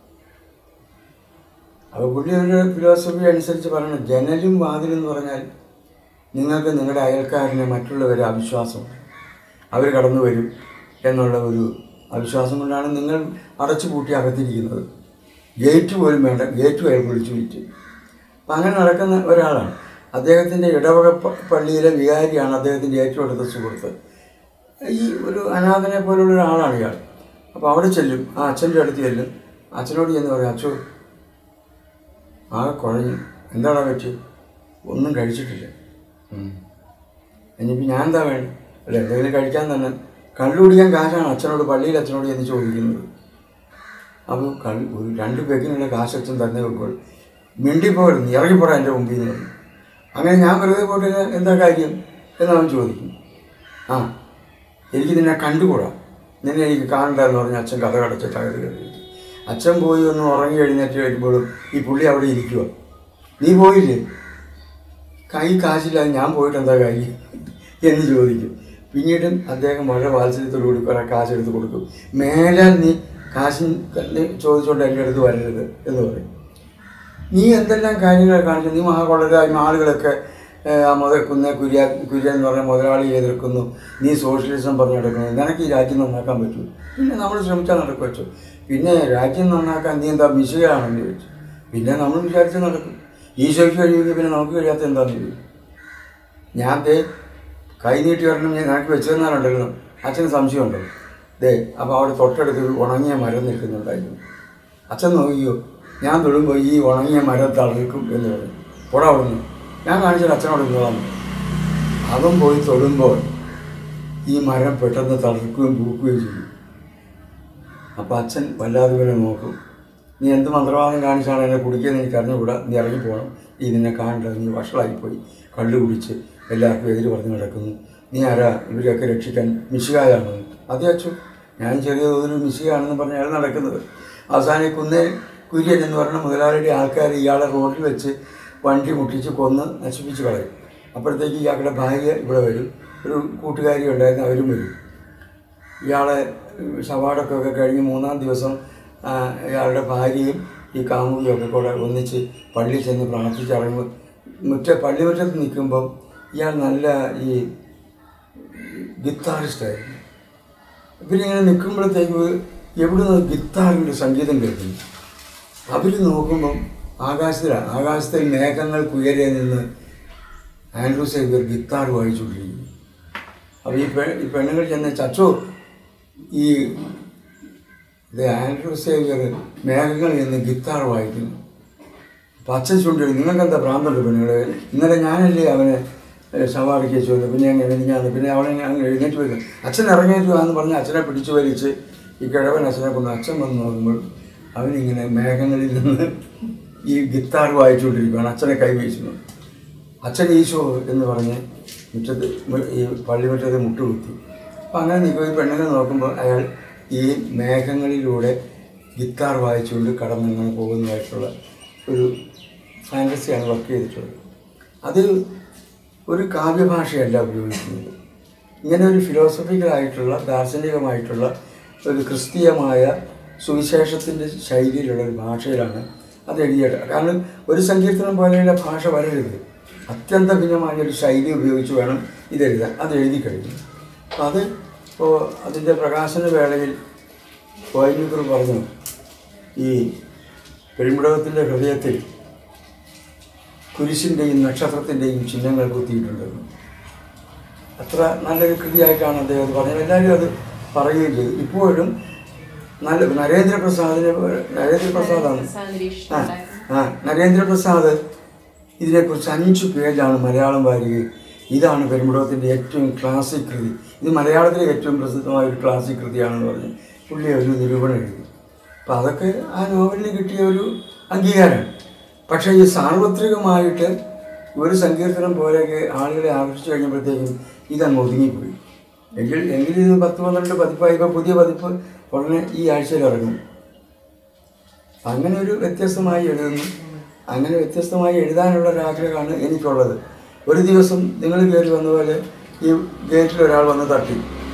അപ്പോൾ പുള്ളി ഒരു ഫിലോസഫി അനുസരിച്ച് പറയണം ജനലും വാതിലും എന്ന് പറഞ്ഞാൽ നിങ്ങൾക്ക് നിങ്ങളുടെ അയൽക്കാരനെ മറ്റുള്ളവരെ അവിശ്വാസം അവർ കടന്നു വരും എന്നുള്ള ഒരു അവിശ്വാസം കൊണ്ടാണ് നിങ്ങൾ അടച്ചു പൂട്ടി അകത്തിരിക്കുന്നത് ഗേറ്റ് പോലും വേണ്ട ഗേറ്റ് വരെ വിളിച്ചു വിറ്റ് അപ്പം അങ്ങനെ നടക്കുന്ന ഒരാളാണ് അദ്ദേഹത്തിൻ്റെ ഇടവക പ- പള്ളിയിലെ വികാരിയാണ് അദ്ദേഹത്തിൻ്റെ ഏറ്റവും അടുത്ത സുഹൃത്ത് ഈ ഒരു അനാഥനെ പോലുള്ള ഒരാളാണ് ഇയാൾ അപ്പോൾ അവിടെ ചെല്ലും ആ അച്ഛൻ്റെ അടുത്ത് ചെല്ലും അച്ഛനോട് ചെന്ന് പറയും അച്ഛോ ആകെ കുഴഞ്ഞു എന്താടാ പറ്റി ഒന്നും കഴിച്ചിട്ടില്ല ഉം. ഇനിയിപ്പോൾ ഞാൻ എന്താ വേണം അല്ല എന്തെങ്കിലും കഴിക്കാൻ തന്നെ കള്ളു കുടിക്കാൻ കാശാണ് അച്ഛനോട് പള്ളിയിൽ അച്ഛനോട് ചെന്ന് ചോദിക്കുന്നത് അപ്പോൾ കള്ള് ഒരു രണ്ട് പെക്കിനുള്ള കാശ് അച്ഛൻ തന്നെ വെക്കുമ്പോൾ മിണ്ടിപ്പോരുന്നു ഇറങ്ങിപ്പോടാ എൻ്റെ മുമ്പിൽ നിന്ന് പറഞ്ഞു അങ്ങനെ ഞാൻ വെറുതെ പോയിട്ട് എന്താ കാര്യം എന്ന് അവൻ ചോദിക്കും ആ എനിക്ക് നിന്നെ കണ്ടുകൂടാ നിന്നെ എനിക്ക് കാണണ്ട എന്ന് പറഞ്ഞ് അച്ഛൻ കഥ കടച്ച തകർത്ത് കയറി അച്ഛൻ പോയി ഒന്ന് ഉറങ്ങി എഴുന്നേറ്റ് വരുമ്പോഴും ഈ പുള്ളി അവിടെ ഇരിക്കുക നീ പോയില്ലേ കൈ കാശില്ലാതെ ഞാൻ പോയിട്ട് എന്താ കാര്യം എന്ന് ചോദിക്കും പിന്നീടും അദ്ദേഹം വളരെ വാത്സല്യത്തോടുകൂടി കുറേ കാശ് എടുത്ത് കൊടുക്കും മേലാൽ നീ കാശിന് ചോദിച്ചുകൊണ്ട് എൻ്റെ അടുത്ത് വരരുത് എന്ന് പറയും നീ എന്തെല്ലാം കാര്യങ്ങൾ കാണിച്ചു നീ മഹാകൊള്ളരായ്മ ആളുകളൊക്കെ ഏഹ്, ആ മുതൽ കുന്നേ കുര്യ കുര്യൻ എന്ന് പറഞ്ഞ മുതലാളിയെ എതിർക്കുന്നു നീ സോഷ്യലിസം പറഞ്ഞു നടക്കുന്നു നിനക്ക് ഈ രാജ്യം നന്നാക്കാൻ പറ്റൂ പിന്നെ നമ്മൾ ശ്രമിച്ചാൽ നടക്കും വെച്ചു പിന്നെ രാജ്യം നന്നാക്കാൻ നീ എന്താ മിശുകയാണെന്ന് ചോദിച്ചു പിന്നെ നമ്മൾ വിചാരിച്ച് നടക്കും ഈശോയ്ക്ക് കഴിയുമെങ്കിൽ പിന്നെ നമുക്ക് കഴിയാത്ത എന്താണെന്ന് ചോദിക്കും ഞാൻ ദേ കൈ നീട്ടി വരണം ഞാൻ നിനക്ക് വെച്ചെന്നാലുണ്ടല്ലോ അച്ഛന് സംശയമുണ്ടോ ദേ അപ്പോൾ അവിടെ തൊട്ടടുത്ത് ഒരു ഉണങ്ങിയ മരം നിൽക്കുന്നുണ്ടായിരുന്നു അച്ഛൻ നോക്കിയോ ഞാൻ തൊടുമ്പോൾ ഈ ഉണങ്ങിയ മരം തളിർക്കും എന്ന് പറഞ്ഞു പോടാ അവിടുന്ന് ഞാൻ കാണിച്ചാൽ അച്ഛനോട് നിന്നോളാം അതും പോയി തൊടുമ്പോൾ ഈ മരം പെട്ടെന്ന് തളിർക്കുകയും പൂക്കുകയും ചെയ്യും അപ്പോൾ അച്ഛൻ വല്ലാതെ ഇവനെ നോക്കും നീ എന്ത് മന്ത്രവാദം കാണിച്ചാണ് എന്നെ കുടിക്കുന്നത് എനിക്ക് അറിഞ്ഞുകൂടാ നീ ഇറങ്ങി പോകണം നീ നിന്നെ കാണേണ്ടത് നീ വഷളായിപ്പോയി കള്ളു കുടിച്ച് എല്ലാവർക്കും എതിര് പറഞ്ഞ് നടക്കുന്നു നീ ആരാ ഇവരെയൊക്കെ രക്ഷിക്കാൻ മിശികായാണെന്ന് അതേ അച്ചു ഞാൻ ചെറിയ തോതിൽ മിശികയാണെന്ന് പറഞ്ഞ് അയാൾ നടക്കുന്നത് അവസാനം ഈ കുന്നേൽ കുര്യൻ എന്ന് പറഞ്ഞ മുതലാളിയുടെ ആൾക്കാർ ഇയാളെ റോഡിൽ വെച്ച് വണ്ടി മുട്ടിച്ച് കൊന്ന് നശിപ്പിച്ച് കളയും അപ്പോഴത്തേക്ക് ഇയാളുടെ ഭാര്യ ഇവിടെ വരും ഒരു കൂട്ടുകാരി ഉണ്ടായിരുന്നു അവരും വരും ഇയാളെ ശവാടൊക്കെ കഴിഞ്ഞ് മൂന്നാം ദിവസം ആ, ഇയാളുടെ ഭാര്യയും ഈ കാമുകിയും ഒക്കെ കൂടെ ഒന്നിച്ച് പള്ളിയിൽ ചെന്ന് പ്രാർത്ഥിച്ചിറങ്ങും മുറ്റ പള്ളിമുറ്റത്ത് നിൽക്കുമ്പം ഇയാൾ നല്ല ഈ ഗിത്താറിസ്റ്റായിരുന്നു ഇവരിങ്ങനെ നിൽക്കുമ്പോഴത്തേക്ക് എവിടുന്ന് ഗിത്താറിൻ്റെ സംഗീതം കേൾക്കുന്നു അവർ നോക്കുമ്പം ആകാശത്തിലാണ് ആകാശത്തിൽ മേഘങ്ങൾക്കുയരെ നിന്ന് ആൻഡ്രൂ സേവ്യർ ഗിത്താർ വായിച്ചുകൊണ്ടിരിക്കുന്നു അപ്പോൾ ഈ പെ ഈ പെണ്ണുങ്ങൾ ചെന്ന് ചച്ചോ ഈ ഇത് ആൻഡ്രൂ സേവ്യർ മേഘങ്ങളിൽ നിന്ന് ഗിത്താർ വായിക്കുന്നു അപ്പം അച്ഛൻ ചൂണ്ടി നിങ്ങൾക്ക് എന്താ ഭ്രാന്തുണ്ട് പെണ്ണുങ്ങളെ ഇന്നലെ ഞാനല്ലേ അവനെ സവാറിക്ക് വെച്ചു പിന്നെ ഞാൻ എഴുതിഞ്ഞാന്ന് പിന്നെ അവനെ ഞാൻ എഴുന്നേറ്റ് പോയി അച്ഛൻ ഇറങ്ങിയിട്ട് വാന്ന് പറഞ്ഞ് അച്ഛനെ പിടിച്ചു വലിച്ച് ഈ കിഴവൻ അച്ഛനെ കൊണ്ട് അച്ഛൻ വന്ന് നോക്കുമ്പോൾ അവനിങ്ങനെ മേഘങ്ങളിൽ നിന്ന് ഈ ഗിത്താർ വായിച്ചുകൊണ്ടിരിക്കുകയാണ് അച്ഛനെ കൈവീശുന്നു അച്ഛൻ ഈശോ എന്ന് പറഞ്ഞ് മുറ്റത്ത് മു- ഈ പള്ളിമുറ്റത്ത് മുട്ടുകുത്തി അപ്പം അങ്ങനെ നിൽക്കും ഈ പെണ്ണുങ്ങൾ നോക്കുമ്പോൾ അയാൾ ഈ മേഘങ്ങളിലൂടെ ഗിത്താർ വായിച്ചുകൊണ്ട് കടന്നിങ്ങനെ പോകുന്നതായിട്ടുള്ള ഒരു ഫാൻറ്റസിയാണ് വർക്ക് ചെയ്തിട്ടുള്ളത് അത് ഒരു കാവ്യഭാഷയല്ല ഉപയോഗിക്കുന്നത് ഇങ്ങനെ ഒരു ഫിലോസഫിക്കലായിട്ടുള്ള ദാർശനികമായിട്ടുള്ള ഒരു ക്രിസ്തീയമായ സുവിശേഷത്തിൻ്റെ ശൈലിയിലുള്ള ഒരു ഭാഷയിലാണ് അത് എഴുതിയത് കാരണം ഒരു സങ്കീർത്തനം പോലെയുള്ള ഭാഷ വരരുത് അത്യന്ത ഭിന്നമായ ഒരു ശൈലി ഉപയോഗിച്ച് വേണം ഇതെഴുതാൻ അത് എഴുതി കഴിഞ്ഞു അപ്പം അത് ഇപ്പോൾ അതിൻ്റെ പ്രകാശന വേളയിൽ കോയഞ്ഞൂർ പറഞ്ഞു ഈ പെരുമ്പടകത്തിൻ്റെ ഹൃദയത്തിൽ കുരിശിൻ്റെയും നക്ഷത്രത്തിൻ്റെയും ചിഹ്നങ്ങൾ കുത്തിയിട്ടുണ്ടെന്ന് അത്ര നല്ലൊരു കൃതിയായിട്ടാണ് അദ്ദേഹം അത് പറഞ്ഞത് എല്ലാവരും അത് പറയുകയും ചെയ്തു ഇപ്പോഴും നല്ല നരേന്ദ്രപ്രസാദിനെ പോലെ- നരേന്ദ്രപ്രസാദാണ് ആ ആ നരേന്ദ്രപ്രസാദ് ഇതിനെക്കുറിച്ച് അഞ്ച് പേജാണ് മലയാളം വാരികയിൽ ഇതാണ് പെരുമ്പടത്തിൻ്റെ ഏറ്റവും ക്ലാസിക് കൃതി ഇത് മലയാളത്തിലെ ഏറ്റവും പ്രസിദ്ധമായ ഒരു ക്ലാസിക് കൃതിയാണെന്ന് പറഞ്ഞ് പുള്ളി ഒരു നിരൂപണം എഴുതി അപ്പം അതൊക്കെ ആ നോവലിന് കിട്ടിയ ഒരു അംഗീകാരമാണ് പക്ഷേ ഈ സാർവത്രികമായിട്ട് ഒരു സങ്കീർത്തനം പോലെയൊക്കെ ആളുകളെ ആകർഷിച്ചു കഴിഞ്ഞപ്പോഴത്തേക്കും ഇതങ്ങ് ഒതുങ്ങിപ്പോയി എങ്കിൽ എങ്കിലും ഇത് പത്ത് പന്ത്രണ്ട് പതിപ്പായി ഇപ്പോൾ പുതിയ പതിപ്പ് ഉടനെ ഈ ആഴ്ചയിൽ ഇറങ്ങും അങ്ങനെ ഒരു വ്യത്യസ്തമായി എഴുതുന്നു അങ്ങനെ വ്യത്യസ്തമായി എഴുതാനുള്ള ഒരു ആഗ്രഹമാണ് എനിക്കുള്ളത് ഒരു ദിവസം നിങ്ങൾ കയറി വന്ന പോലെ ഈ ഗേറ്റിൽ ഒരാൾ വന്ന് തട്ടി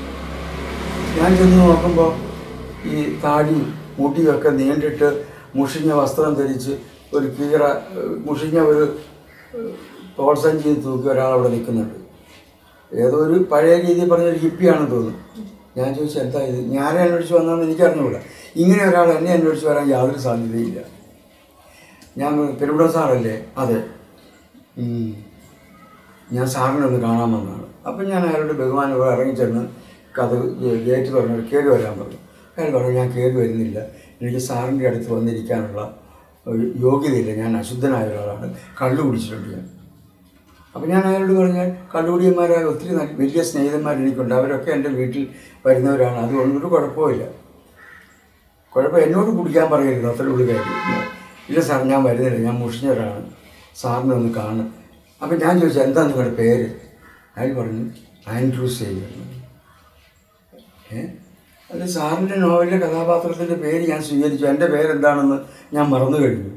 ഞാൻ ചെന്ന് നോക്കുമ്പോൾ ഈ താടി മുടിയൊക്കെ നീണ്ടിട്ട് മുഷിഞ്ഞ വസ്ത്രം ധരിച്ച് ഒരു കീറ ഏഹ്, മുഷിഞ്ഞ ഒരു ഏഹ്, തോൾസഞ്ചി തൂക്കി ഒരാൾ അവിടെ നിൽക്കുന്നുണ്ട് ഏതോ ഒരു പഴയ രീതിയിൽ പറഞ്ഞൊരു ഹിപ്പിയാണെന്ന് തോന്നുന്നു ഞാൻ ചോദിച്ചു എന്താ ഇത് ഞാനെ അന്വേഷിച്ച് വന്നതെന്ന് എനിക്ക് അറിഞ്ഞുകൂടാ ഇങ്ങനെ ഒരാൾ എന്നെ അന്വേഷിച്ച് വരാൻ യാതൊരു സാധ്യതയില്ല ഞാൻ പറഞ്ഞു, പെരുവിട സാറല്ലേ അതെ ഉം. ഞാൻ സാറിനെ ഒന്ന് കാണാൻ വന്നതാണ് അപ്പം ഞാൻ അയാളുടെ ബഹുമാനം ഇറങ്ങിച്ചെന്ന് കഥ ഗേറ്റ് തുറന്നു കയറി വരാൻ പറഞ്ഞു അയാൾ പറഞ്ഞു ഞാൻ കയറി വരുന്നില്ല എനിക്ക് സാറിൻ്റെ അടുത്ത് വന്നിരിക്കാനുള്ള ഒരു യോഗ്യതയില്ല ഞാൻ അശുദ്ധനായ ഒരാളാണ് കള്ളു കുടിച്ചിട്ടുണ്ട് ഞാൻ അപ്പം ഞാൻ അയാളോട് പറഞ്ഞാൽ കള്ളുകുടിയന്മാരായ ഒത്തിരി നല്ല വലിയ സ്നേഹിതന്മാർ എനിക്കുണ്ട് അവരൊക്കെ എൻ്റെ വീട്ടിൽ വരുന്നവരാണ് അതുകൊണ്ട് ഒരു കുഴപ്പമില്ല കുഴപ്പം എന്നോട് കുടിക്കാൻ പറയരുത് അത്ര ഉള്ളു കാര്യം ഇല്ല സാർ ഞാൻ വരുന്നില്ല ഞാൻ മുഷിഞ്ഞവരാണ് സാറിനെ ഒന്ന് കാണും അപ്പം ഞാൻ ചോദിച്ചു എന്താ നിങ്ങളുടെ പേര് അയാൾ പറഞ്ഞു ആൻഡ്രൂ സേവ്യർ ഏ അത് സാറിൻ്റെ നോവലിലെ കഥാപാത്രത്തിൻ്റെ പേര് ഞാൻ സ്വീകരിച്ചു എൻ്റെ പേരെന്താണെന്ന് ഞാൻ മറന്നു കഴിഞ്ഞു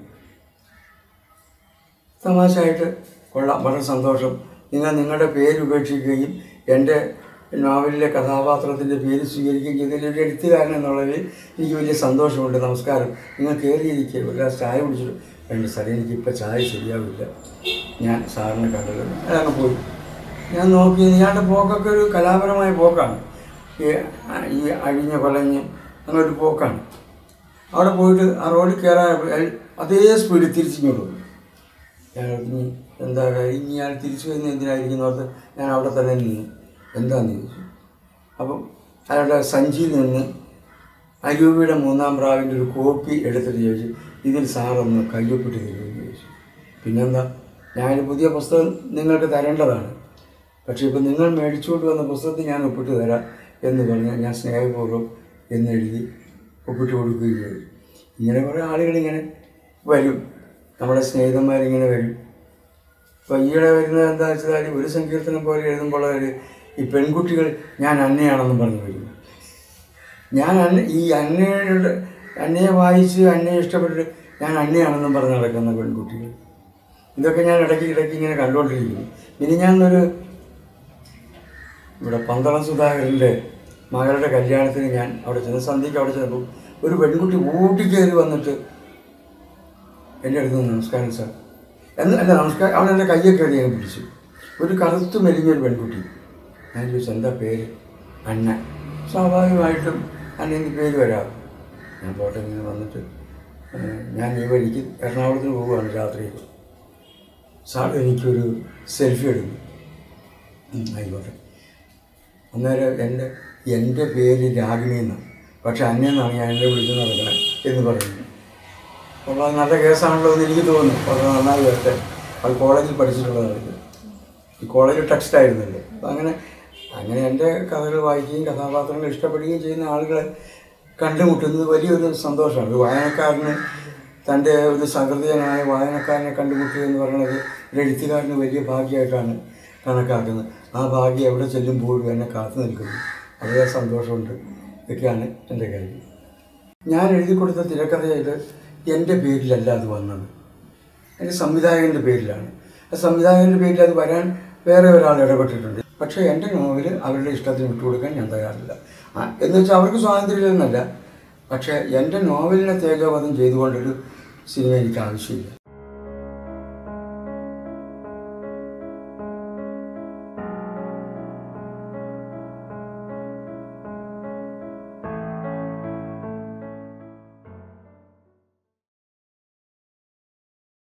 തമാശയായിട്ട് കൊള്ളാം വളരെ സന്തോഷം നിങ്ങൾ നിങ്ങളുടെ പേര് ഉപേക്ഷിക്കുകയും എൻ്റെ നോവലിലെ കഥാപാത്രത്തിൻ്റെ പേര് സ്വീകരിക്കുകയും ചെയ്തതിൽ ഒരു എഴുത്തുകാരൻ എന്നുള്ളതിൽ എനിക്ക് വലിയ സന്തോഷമുണ്ട് നമസ്കാരം നിങ്ങൾ കയറിയിരിക്കുക ഒരു ഗ്ലാസ് ചായ കുടിച്ചു വേണ്ട സാറേ എനിക്കിപ്പോൾ ചായ ശരിയാവില്ല ഞാൻ സാറിനെ കണ്ടത് അതങ്ങ് പോയി ഞാൻ നോക്കി ഇയാളുടെ പോക്കൊക്കെ ഒരു കലാപരമായ പോക്കാണ് ഈ ഈ അഴിഞ്ഞ കൊലഞ്ഞ് അങ്ങനൊരു പോക്കാണ് അവിടെ പോയിട്ട് ആ റോഡിൽ കയറാൻ അതേ സ്പീഡിൽ തിരിച്ചിങ്ങോട്ട് വന്നു ഞാൻ ഇനി എന്താ കാര്യം ഇനി ഞാൻ തിരിച്ചു വരുന്ന എന്തിനായിരിക്കും ഓർത്ത് ഞാൻ അവിടെ തന്നെ നിന്നു എന്താന്ന് ചോദിച്ചു അപ്പം അയാളുടെ സഞ്ചിയിൽ നിന്ന് അരൂപിയുടെ മൂന്നാം പ്രാവിൻ്റെ ഒരു കോപ്പി എടുത്തിട്ട് ചോദിച്ചു ഇതിൽ സാറൊന്ന് കയ്യൊപ്പിട്ട് തരുമെന്ന് ചോദിച്ചു പിന്നെന്താ ഞാനൊരു പുതിയ പുസ്തകം നിങ്ങൾക്ക് തരേണ്ടതാണ് പക്ഷേ ഇപ്പം നിങ്ങൾ മേടിച്ചുകൊണ്ട് വന്ന പുസ്തകത്തിൽ ഞാൻ ഒപ്പിട്ട് തരാം എന്ന് പറഞ്ഞ് ഞാൻ സ്നേഹപൂർവ്വം എന്നെഴുതി ഒപ്പിട്ട് കൊടുക്കുകയും ചെയ്തു ഇങ്ങനെ കുറേ ആളുകളിങ്ങനെ വരും നമ്മുടെ സ്നേഹിതന്മാരിങ്ങനെ വരും ഇപ്പോൾ ഈയിടെ വരുന്നത് എന്താ വെച്ചാൽ ഒരു സങ്കീർത്തനം പോലെ എഴുതുമ്പോൾ ഒരു ഈ പെൺകുട്ടികൾ ഞാൻ അന്നയാണെന്നും പറഞ്ഞു വരുന്നു ഞാൻ അന്ന ഈ അന്നയുടെ അന്നയെ വായിച്ച് അന്നയെ ഇഷ്ടപ്പെട്ടിട്ട് ഞാൻ അന്നയാണെന്നും പറഞ്ഞ് നടക്കുന്ന പെൺകുട്ടികൾ ഇതൊക്കെ ഞാൻ ഇടയ്ക്ക് ഇടയ്ക്ക് ഇങ്ങനെ കണ്ടുകൊണ്ടിരിക്കുന്നു ഇനി ഞാനൊരു ഇവിടെ പന്തളം സുധാകരൻ്റെ മകളുടെ കല്യാണത്തിന് ഞാൻ അവിടെ ചെന്ന് സന്ധ്യയ്ക്ക് അവിടെ ചെന്നപ്പോൾ ഒരു പെൺകുട്ടി ഓടിക്കയറി വന്നിട്ട് എൻ്റെ അടുത്ത് നിന്ന് നമസ്കാരം സാർ എന്ന് അല്ല നമസ്കാരം അവൾ എൻ്റെ കയ്യൊക്കെ എഴുതി ഞാൻ പിടിച്ചു ഒരു കറുത്ത് മെലിഞ്ഞൊരു പെൺകുട്ടി ഞാൻ ചോദിച്ചു എന്താ പേര് അന്ന സ്വാഭാവികമായിട്ടും അന്നേൻ്റെ പേര് വരാം ഞാൻ പോട്ടെ ഇങ്ങനെ വന്നിട്ട് ഏഹ്, ഞാൻ ഈ വഴിക്ക് എറണാകുളത്തിന് പോവുകയാണ് രാത്രിയിൽ സാർ എനിക്കൊരു സെൽഫി എടുക്കുന്നു ഉം, ആയിക്കോട്ടെ അന്നേരം എൻ്റെ എൻ്റെ പേര് രാഗിണി എന്നാണ് പക്ഷെ അന്നെന്നാണ് ഞാൻ എൻ്റെ വിളിച്ച് നടക്കണേ എന്ന് പറയുന്നു അപ്പോൾ അത് നല്ല കേസാണല്ലോ എന്ന് എനിക്ക് തോന്നുന്നു വളരെ നന്നായി വരട്ടെ അത് കോളേജിൽ പഠിച്ചിട്ടുള്ളതാണ് ഇത് ഈ കോളേജ് ടെക്സ്റ്റ് ആയിരുന്നല്ലോ അപ്പം അങ്ങനെ അങ്ങനെ എൻ്റെ കഥകൾ വായിക്കുകയും കഥാപാത്രങ്ങൾ ഇഷ്ടപ്പെടുകയും ചെയ്യുന്ന ആളുകളെ കണ്ടുമുട്ടുന്നത് വലിയൊരു സന്തോഷമാണ് ഒരു വായനക്കാരന് തൻ്റെ ഒരു സഹൃദയനായ വായനക്കാരനെ കണ്ടുമുട്ടുക എന്ന് പറയുന്നത് ഒരു എഴുത്തുകാരന് വലിയ ഭാഗ്യമായിട്ടാണ് കണക്കാക്കുന്നത് ആ ഭാഗ്യം എവിടെ ചെല്ലുമ്പോഴും എന്നെ കാത്തു നിൽക്കുന്നു വളരെ സന്തോഷമുണ്ട് ഇതൊക്കെയാണ് എൻ്റെ കാര്യം ഞാൻ എഴുതി കൊടുത്ത തിരക്കഥയിൽ എൻ്റെ പേരിലല്ല അത് വന്നത് എൻ്റെ സംവിധായകൻ്റെ പേരിലാണ് ആ സംവിധായകൻ്റെ പേരിൽ അത് വരാൻ വേറെ ഒരാൾ ഇടപെട്ടിട്ടുണ്ട് പക്ഷേ എൻ്റെ നോവൽ അവരുടെ ഇഷ്ടത്തിന് വിട്ടുകൊടുക്കാൻ ഞാൻ തയ്യാറില്ല ആ, എന്ന് വെച്ചാൽ അവർക്ക് സ്വാതന്ത്ര്യമില്ലെന്നല്ല പക്ഷേ എൻ്റെ നോവലിനെ തേജോവധം ചെയ്തുകൊണ്ടൊരു സിനിമ എനിക്ക് ആവശ്യമില്ല